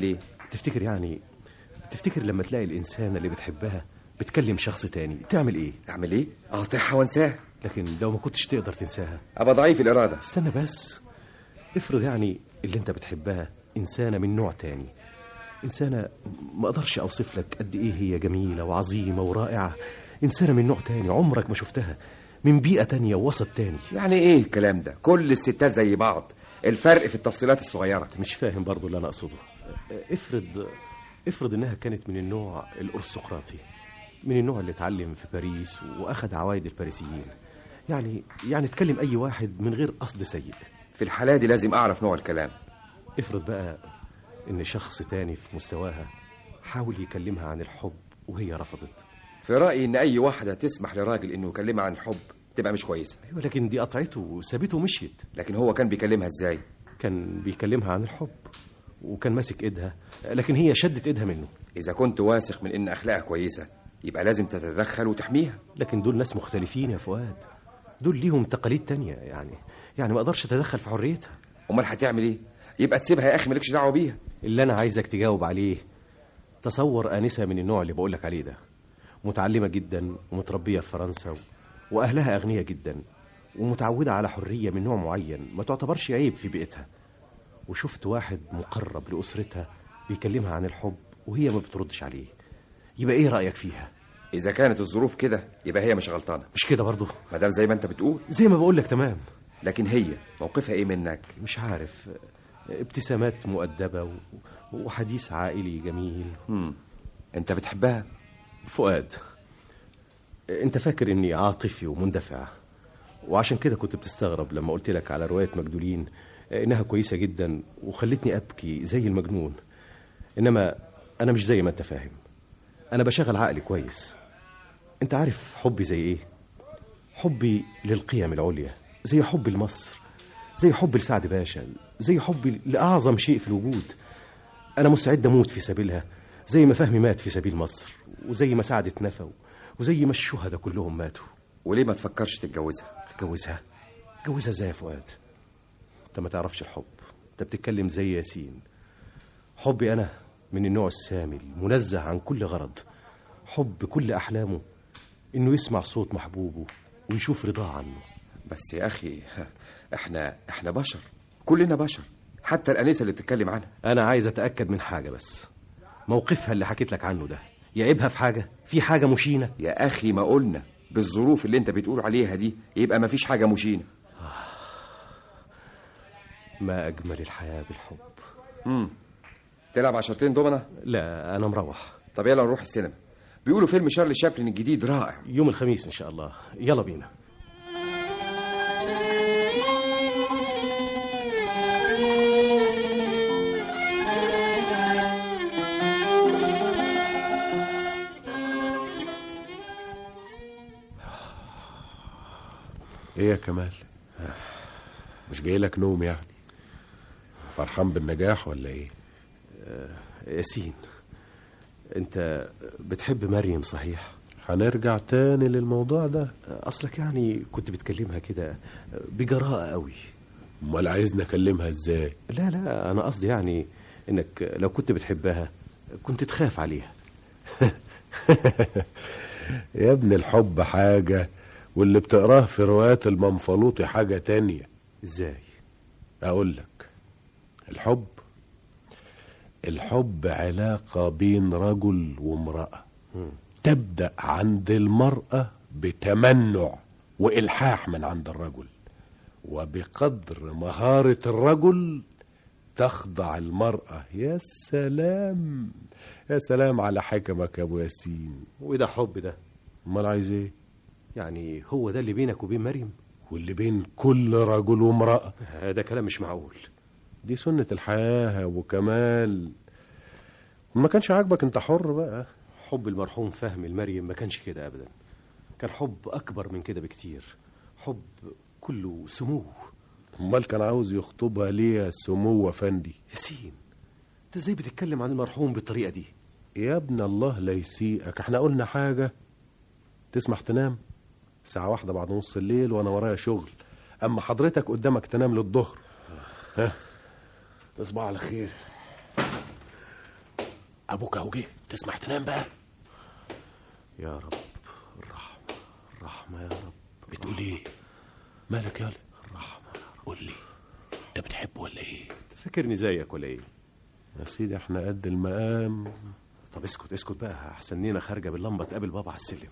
تفتكر يعني تفتكر لما تلاقي الإنسانة اللي بتحبها بتكلم شخص تاني تعمل إيه؟ اعمل ايه اقطعها وانساها لكن لو ما كنتش تقدر تنساها ابقى ضعيف الاراده استنى بس افرض يعني اللي انت بتحبها إنسانة من نوع تاني إنسانة ما أقدرش أوصف لك قد إيه هي جميلة وعظيمة ورائعة إنسانة من نوع تاني عمرك ما شفتها من بيئة تانية ووسط تاني يعني ايه الكلام ده كل الستات زي بعض الفرق في التفصيلات الصغيره انت مش فاهم برضو اللي انا اقصده افرض افرض انها كانت من النوع الارستقراطي من النوع اللي اتعلم في باريس واخد عوايد الباريسيين يعني يعني تكلم اي واحد من غير قصد سيء في الحاله دي لازم اعرف نوع الكلام افرض بقى ان شخص تاني في مستواها حاول يكلمها عن الحب وهي رفضت في رايي ان اي واحده تسمح لراجل انه يكلمها عن الحب تبقى مش كويسه ايوه لكن دي قطعته وسابته ومشيت لكن هو كان بيكلمها ازاي كان بيكلمها عن الحب وكان ماسك ايدها لكن هي شدت ايدها منه اذا كنت واثق من ان اخلاقها كويسه يبقى لازم تتدخل وتحميها لكن دول ناس مختلفين يا فؤاد دول ليهم تقاليد تانية يعني يعني ما اقدرش اتدخل في حريتها امال هتعمل ايه يبقى تسيبها يا اخي مالكش دعوه بيها اللي انا عايزك تجاوب عليه تصور انسه من النوع اللي بقولك عليه ده متعلمه جدا ومتربيه في فرنسا و... واهلها اغنياء جدا ومتعوده على حريه من نوع معين ما تعتبرش عيب في بيئتها وشفت واحد مقرب لاسرتها بيكلمها عن الحب وهي ما بتردش عليه يبقى ايه رايك فيها اذا كانت الظروف كده يبقى هي مش غلطانه مش كده برضه ما دام زي ما انت بتقول زي ما بقول لك تمام لكن هي موقفها ايه منك مش عارف ابتسامات مؤدبه و... وحديث عائلي جميل مم. انت بتحبها فؤاد انت فاكر اني عاطفي ومندفع وعشان كده كنت بتستغرب لما قلت لك على روايه مجدولين انها كويسه جدا وخلتني ابكي زي المجنون انما انا مش زي ما انت فاهم انا بشغل عقلي كويس انت عارف حبي زي ايه حبي للقيم العليا زي حبي لمصر زي حبي لسعد باشا زي حبي لاعظم شيء في الوجود انا مستعد اموت في سبيلها زي ما فهمي مات في سبيل مصر وزي ما سعد اتنفى وزي ما الشهداء كلهم ماتوا وليه ما تفكرش تتجوزها اتجوزها اتجوزها ازاي يا فؤاد انت ما تعرفش الحب انت بتتكلم زي ياسين حبي انا من النوع السامي المنزه عن كل غرض حب كل احلامه انه يسمع صوت محبوبه ويشوف رضاه عنه بس يا اخي احنا احنا بشر كلنا بشر حتى الانسه اللي بتتكلم عنها انا عايز اتاكد من حاجه بس موقفها اللي حكيت لك عنه ده يعيبها في حاجه في حاجه مشينه يا اخي ما قلنا بالظروف اللي انت بتقول عليها دي يبقى ما فيش حاجه مشينه ما اجمل الحياه بالحب امم تلعب عشرتين دومنه لا انا مروح طب يلا نروح السينما بيقولوا فيلم شارلي شابلن الجديد رائع يوم الخميس ان شاء الله يلا بينا ايه يا كمال مش جاي لك نوم يعني فرحان بالنجاح ولا ايه آه ياسين انت بتحب مريم صحيح هنرجع تاني للموضوع ده اصلك يعني كنت بتكلمها كده بجراءه قوي امال عايزني اكلمها ازاي لا لا انا قصدي يعني انك لو كنت بتحبها كنت تخاف عليها يا ابن الحب حاجه واللي بتقراه في روايات المنفلوطي حاجة تانية ازاي اقول لك الحب الحب علاقة بين رجل وامرأة م. تبدأ عند المرأة بتمنع وإلحاح من عند الرجل وبقدر مهارة الرجل تخضع المرأة يا سلام يا سلام على حكمك يا ابو ياسين وده حب ده امال عايز ايه يعني هو ده اللي بينك وبين مريم واللي بين كل رجل وامرأة هذا كلام مش معقول دي سنة الحياة يا أبو كمال ما كانش عاجبك انت حر بقى حب المرحوم فهمي المريم ما كانش كده أبدا كان حب أكبر من كده بكتير حب كله سمو امال كان عاوز يخطبها ليه يا سمو افندي ياسين انت ازاي بتتكلم عن المرحوم بالطريقة دي يا ابن الله لا يسيئك احنا قلنا حاجة تسمح تنام ساعة واحدة بعد نص الليل وأنا ورايا شغل أما حضرتك قدامك تنام للظهر ها تصبح على خير ابوك اهو جه تسمح تنام بقى يا رب الرحمة الرحمة يا رب بتقول ايه مالك يالا الرحمة قول لي انت بتحبه ولا ايه فاكرني زيك ولا ايه يا سيدي احنا قد المقام طب اسكت اسكت بقى احسن نينا خارجه باللمبه تقابل بابا على السلم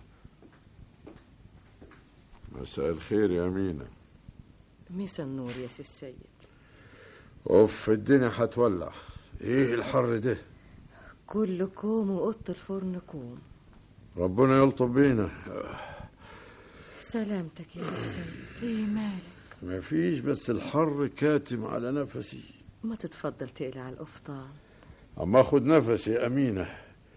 مساء الخير يا أمينة مسا النور يا سي السيد اوف الدنيا هتولع ايه الحر ده كل كوم وقط الفرن كوم ربنا يلطف بينا سلامتك يا سي السيد ايه مالك مفيش بس الحر كاتم على نفسي ما تتفضل تقلع على القفطان اما اخد نفسي يا أمينة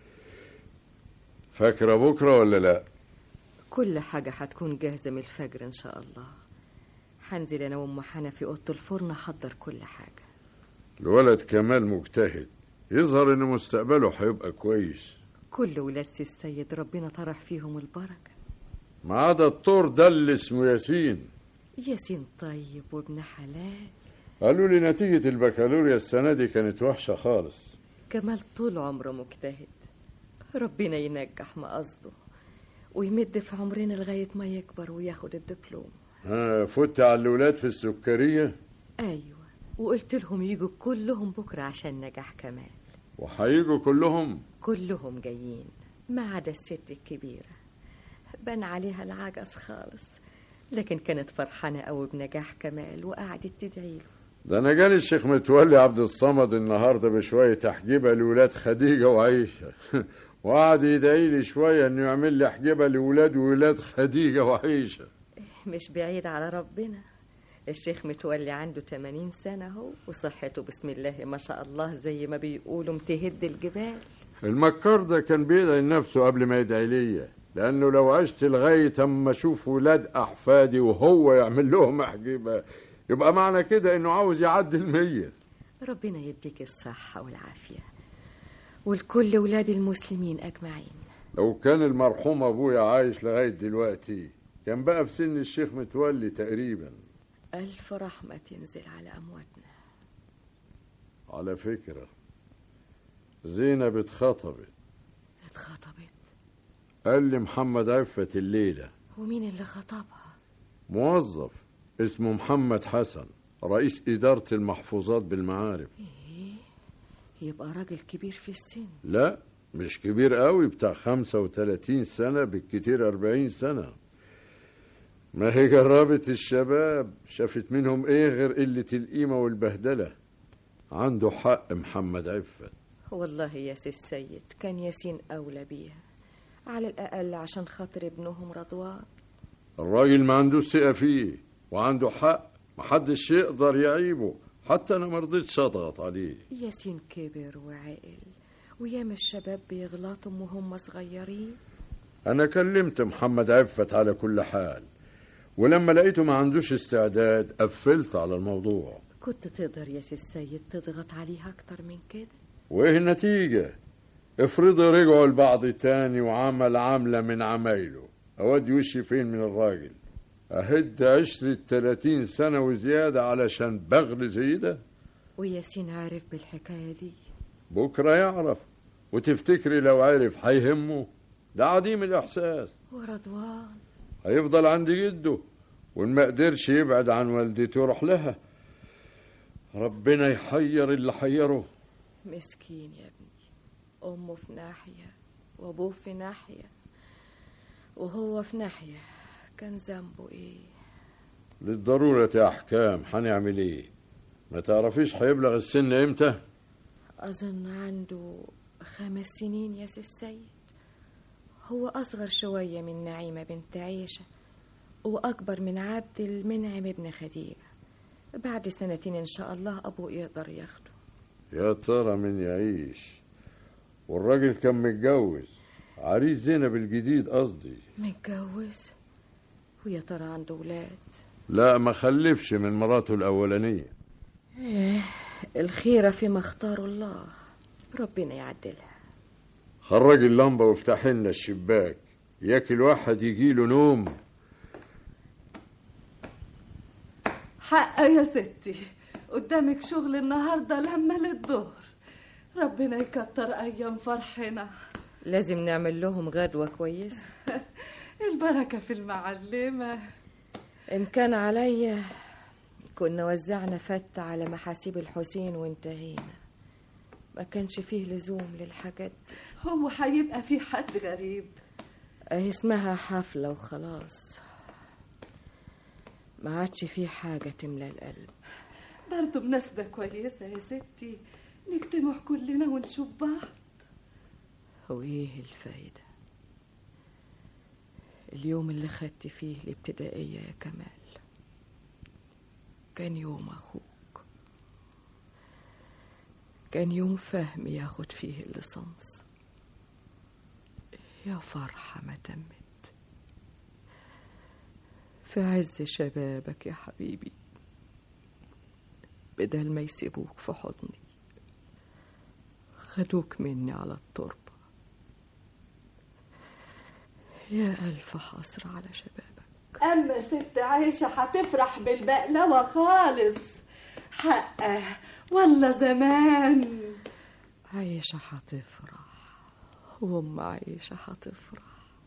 فاكرة بكرة ولا لا كل حاجة هتكون جاهزة من الفجر إن شاء الله هنزل أنا وأم حنا في أوضة الفرن أحضر كل حاجة الولد كمال مجتهد يظهر ان مستقبله هيبقى كويس كل ولاد سي السيد ربنا طرح فيهم البركة ما عدا الطور ده اللي اسمه ياسين ياسين طيب وابن حلال قالوا لي نتيجة البكالوريا السنة دي كانت وحشة خالص كمال طول عمره مجتهد ربنا ينجح ما قصده ويمد في عمرنا لغاية ما يكبر وياخد الدبلوم ها فت على الولاد في السكرية أيوة وقلت لهم يجوا كلهم بكرة عشان نجاح كمال وهيجوا كلهم كلهم جايين ما عدا الست الكبيرة بان عليها العجز خالص لكن كانت فرحانة قوي بنجاح كمال وقعدت تدعي له ده انا جالي الشيخ متولي عبد الصمد النهارده بشويه تحجيبه لولاد خديجه وعيشه وقعد يدعي لي شويه انه يعمل لي حجيبه لولاد وولاد خديجه وعيشه مش بعيد على ربنا الشيخ متولي عنده 80 سنة اهو وصحته بسم الله ما شاء الله زي ما بيقولوا متهد الجبال المكار ده كان بيدعي لنفسه قبل ما يدعي ليا لانه لو عشت لغايه اما اشوف ولاد احفادي وهو يعمل لهم حجيبه يبقى معنى كده انه عاوز يعدي المية ربنا يديك الصحة والعافية والكل ولاد المسلمين أجمعين لو كان المرحوم ابويا عايش لغايه دلوقتي كان بقى في سن الشيخ متولي تقريبا ألف رحمة تنزل على أمواتنا على فكره زينب اتخطبت اتخطبت قال لي محمد عفت الليله ومين اللي خطبها موظف اسمه محمد حسن رئيس إدارة المحفوظات بالمعارف إيه يبقى راجل كبير في السن لا مش كبير قوي بتاع خمسة وتلاتين سنة بالكتير أربعين سنة ما هي جربت الشباب شافت منهم ايه غير قلة القيمة والبهدلة عنده حق محمد عفت والله يا سي السيد كان ياسين أولى بيها على الأقل عشان خاطر ابنهم رضوان الراجل ما عندوش ثقة فيه وعنده حق محدش يقدر يعيبه حتى انا مرضيتش اضغط عليه ياسين كبر وعقل وياما الشباب بيغلطوا وهم صغيرين انا كلمت محمد عفت على كل حال ولما لقيته ما عندوش استعداد قفلت على الموضوع كنت تقدر يا سي السيد تضغط عليه اكتر من كده وايه النتيجة افرضي رجعوا لبعض تاني وعمل عاملة من عمايله اودي وشي فين من الراجل أهد عشرة تلاتين سنة وزيادة علشان بغل زي ده وياسين عارف بالحكاية دي بكرة يعرف وتفتكري لو عرف هيهمه ده عديم الإحساس ورضوان هيفضل عند جده وإن ما قدرش يبعد عن والدته يروح لها ربنا يحير اللي حيره مسكين يا ابني أمه في ناحية وأبوه في ناحية وهو في ناحية كان ذنبه ايه للضرورة أحكام هنعمل ايه ما تعرفيش هيبلغ السن امتى أظن عنده خمس سنين يا سي السيد هو أصغر شوية من نعيمة بنت عيشة وأكبر من عبد المنعم ابن خديجة بعد سنتين إن شاء الله أبوه يقدر ياخده يا ترى من يعيش والراجل كان متجوز عريس زينب الجديد قصدي متجوز ويا ترى عنده ولاد لا ما خلفش من مراته الأولانية إيه الخيرة فيما اختار الله ربنا يعدلها خرج اللمبة وافتح لنا الشباك ياكل واحد يجيله نوم حق يا ستي قدامك شغل النهارده لما للظهر ربنا يكتر أيام فرحنا لازم نعمل لهم غدوة كويسة البركة في المعلمة إن كان عليا كنا وزعنا فت على محاسيب الحسين وانتهينا ما كانش فيه لزوم للحاجات دي هو هيبقى في حد غريب اهي اسمها حفلة وخلاص ما عادش فيه حاجة تملى القلب برضه مناسبة كويسة يا ستي نجتمع كلنا ونشوف بعض وإيه الفايدة اليوم اللي خدت فيه الابتدائية يا كمال كان يوم أخوك كان يوم فهمي ياخد فيه الليسانس يا فرحة ما تمت في عز شبابك يا حبيبي بدل ما يسيبوك في حضني خدوك مني على التربة يا ألف حسرة على شبابك أما ست عايشة هتفرح بالبقلوة خالص حقه ولا زمان عايشة هتفرح وأم عايشة هتفرح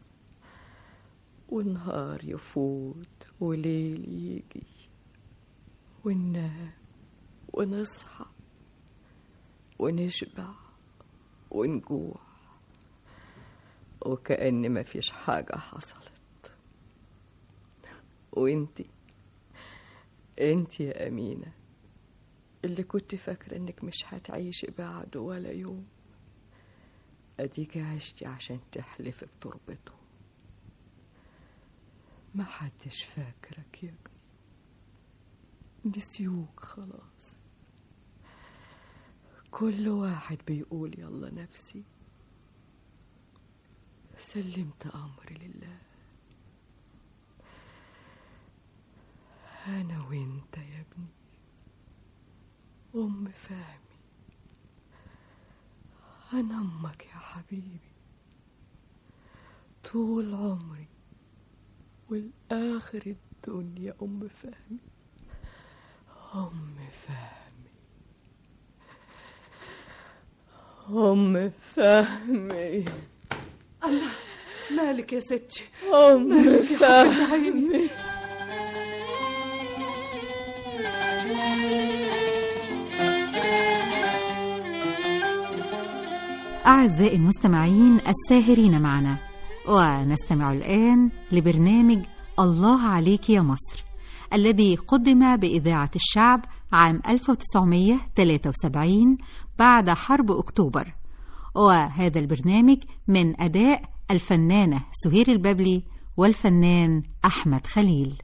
والنهار يفوت وليل يجي وننام ونصحى ونشبع ونجوع وكأن مفيش حاجة حصلت وانتي انتي يا أمينة اللي كنت فاكرة انك مش هتعيشي بعده ولا يوم اديكي عشتي عشان تحلفي بتربته ما حدش فاكرك يا ابني نسيوك خلاص كل واحد بيقول يلا نفسي سلمت أمري لله أنا وإنت يا ابني أم فهمي أنا أمك يا حبيبي طول عمري والآخر الدنيا أم فهمي أم فهمي أم فهمي الله مالك يا ستي أم مالك يا حبيبة عيني فهمي أعزائي المستمعين الساهرين معنا ونستمع الآن لبرنامج الله عليك يا مصر الذي قدم بإذاعة الشعب عام 1973 بعد حرب أكتوبر وهذا البرنامج من أداء الفنانة سهير البابلي والفنان أحمد خليل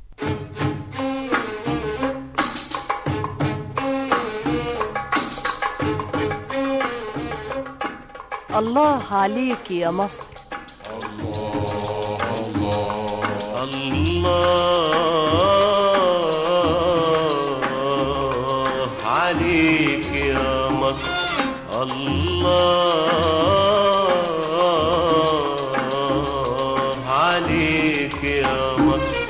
الله عليك يا مصر الله عليك يا مصر الله عليك يا مصر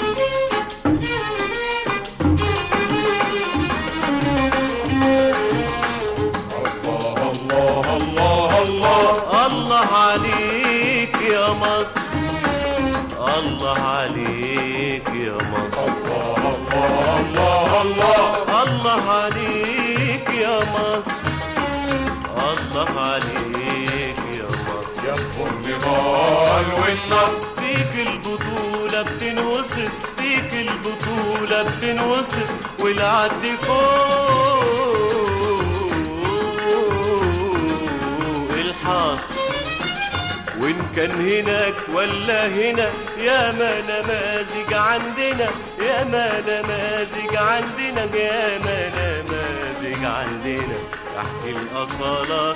الله الله الله الله الله عليك يا مصر الله عليك يا مصر الله الله الله الله عليك يا مصر الله عليك يا مصر يا النضال والنصر فيك البطولة بتنوصف فيك البطولة بتنوصف والعد فوق الحاصر وإن كان هناك ولا هنا يا ما نماذج عندنا يا ما نماذج عندنا يا ما نماذج عندنا تحكي الأصالة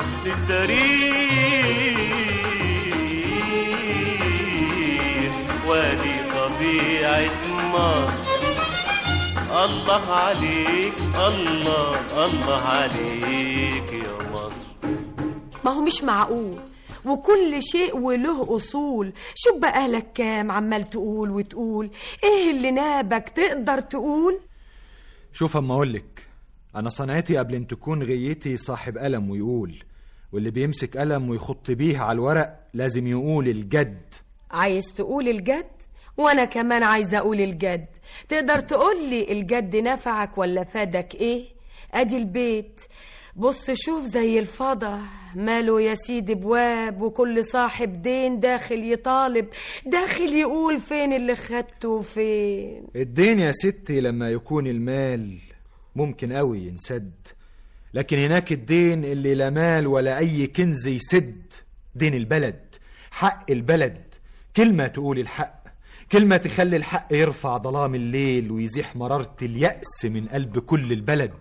للتاريخ ودي طبيعة مصر الله عليك الله الله عليك يا مصر ما هو مش معقول وكل شيء وله أصول شوف بقى لك كام عمال تقول وتقول إيه اللي نابك تقدر تقول شوف اما اقولك انا صنعتي قبل ان تكون غيتي صاحب قلم ويقول واللي بيمسك قلم ويخط بيه على الورق لازم يقول الجد عايز تقول الجد وانا كمان عايزه اقول الجد تقدر تقول لي الجد نفعك ولا فادك ايه ادي البيت بص شوف زي الفضا ماله يا سيدي بواب وكل صاحب دين داخل يطالب داخل يقول فين اللي خدته فين الدين يا ستي لما يكون المال ممكن قوي ينسد لكن هناك الدين اللي لا مال ولا أي كنز يسد دين البلد حق البلد كلمة تقول الحق كلمة تخلي الحق يرفع ظلام الليل ويزيح مرارة اليأس من قلب كل البلد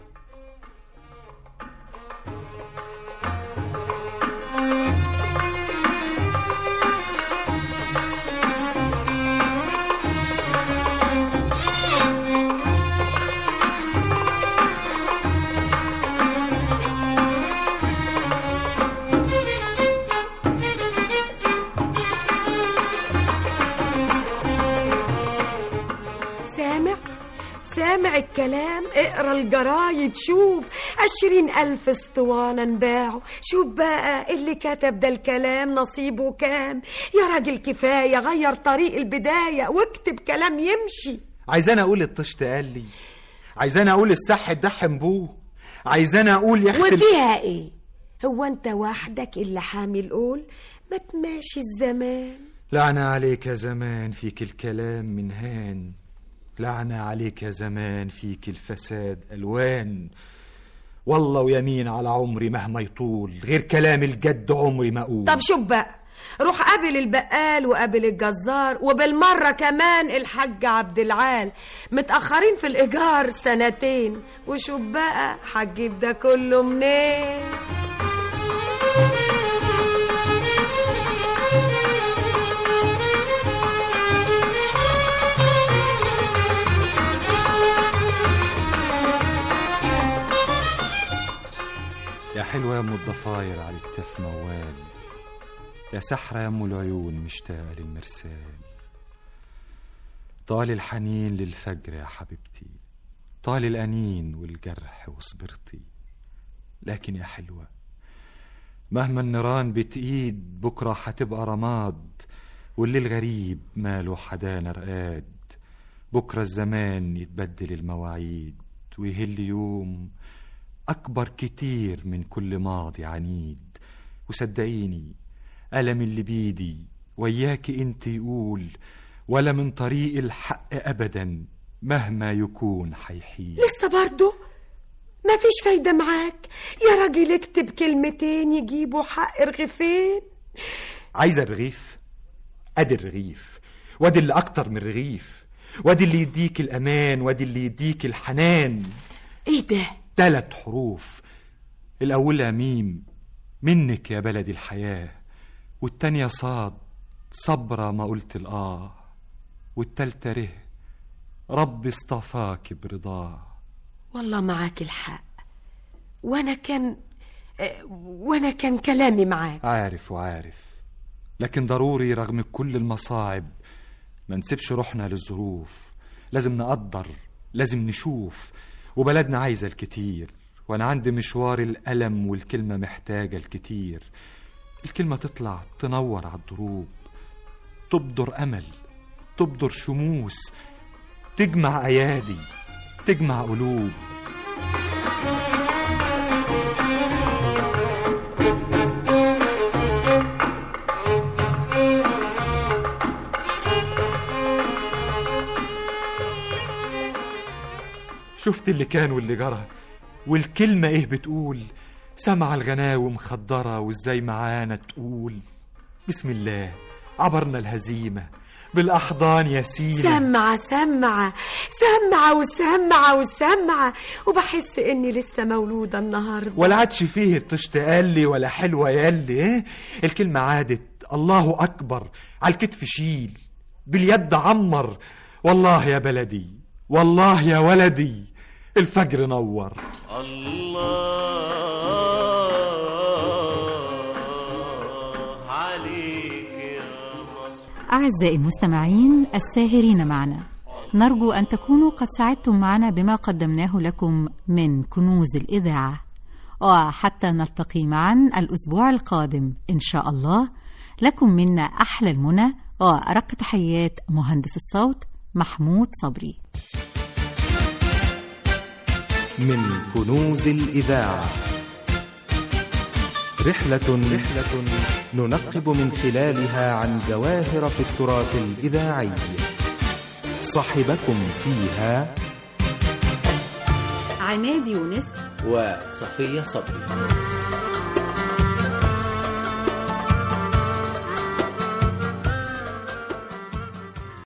سامع سامع الكلام اقرا الجرايد شوف عشرين ألف اسطوانة انباعوا شوف بقى اللي كتب ده الكلام نصيبه كام يا راجل كفاية غير طريق البداية واكتب كلام يمشي عايزانا أقول الطشت قال لي عايزانا أقول السح اتدحم بوه عايزانا أقول يا أختي وفيها ايه هو انت وحدك اللي حامل قول ما تماشي الزمان لعنة عليك يا زمان فيك الكلام من هان لعنة عليك يا زمان فيك الفساد ألوان والله ويمين على عمري مهما يطول غير كلام الجد عمري ما أقول طب شوف بقى روح قابل البقال وقابل الجزار وبالمرة كمان الحاج عبد العال متأخرين في الإيجار سنتين وشوف بقى هتجيب ده كله منين يا حلوة يا ام الضفاير على الكتاف موال يا سحرة يا ام العيون مشتاقة للمرسال طال الحنين للفجر يا حبيبتي طال الأنين والجرح وصبرتي لكن يا حلوة مهما النيران بتقيد بكرة هتبقى رماد والليل غريب ماله حدانا رقاد بكرة الزمان يتبدل المواعيد ويهل يوم أكبر كتير من كل ماضي عنيد وصدقيني ألم اللي بيدي وياكي انت يقول ولا من طريق الحق أبدا مهما يكون حيحيد لسه برضه مفيش فايدة معاك يا راجل اكتب كلمتين يجيبوا حق رغيفين عايزة الرغيف أدي الرغيف وادي اللي أكتر من رغيف وادي اللي يديك الأمان وادي اللي يديك الحنان ايه ده تلات حروف الأولى ميم منك يا بلدي الحياة والتانية صاد صبرة ما قلت الآه والتالتة ره رب اصطفاك برضاه والله معاك الحق وانا كان اه، وانا كان كلامي معاك عارف وعارف لكن ضروري رغم كل المصاعب ما نسيبش روحنا للظروف لازم نقدر لازم نشوف وبلدنا عايزة الكتير وأنا عندي مشوار الألم والكلمة محتاجة الكتير الكلمة تطلع تنور على الضروب تبدر أمل تبدر شموس تجمع أيادي تجمع قلوب شفت اللي كان واللي جرى والكلمة ايه بتقول سمع الغناوي مخدرة وازاي معانا تقول بسم الله عبرنا الهزيمة بالأحضان يا سيدي سمعة سمعة سمعة وسمعة وسمعة وبحس إني لسه مولودة النهاردة ولا عادش فيه الطشت قال لي ولا حلوة يالي ايه الكلمة عادت الله أكبر على الكتف شيل باليد عمر والله يا بلدي والله يا ولدي الفجر نور الله عليك يا مصر أعزائي المستمعين الساهرين معنا نرجو أن تكونوا قد سعدتم معنا بما قدمناه لكم من كنوز الإذاعة وحتى نلتقي معا الأسبوع القادم إن شاء الله لكم منا أحلى المنى وأرق تحيات مهندس الصوت محمود صبري من كنوز الإذاعة رحلة رحلة ننقب من خلالها عن جواهر في التراث الإذاعي صاحبكم فيها عماد يونس وصفية صبري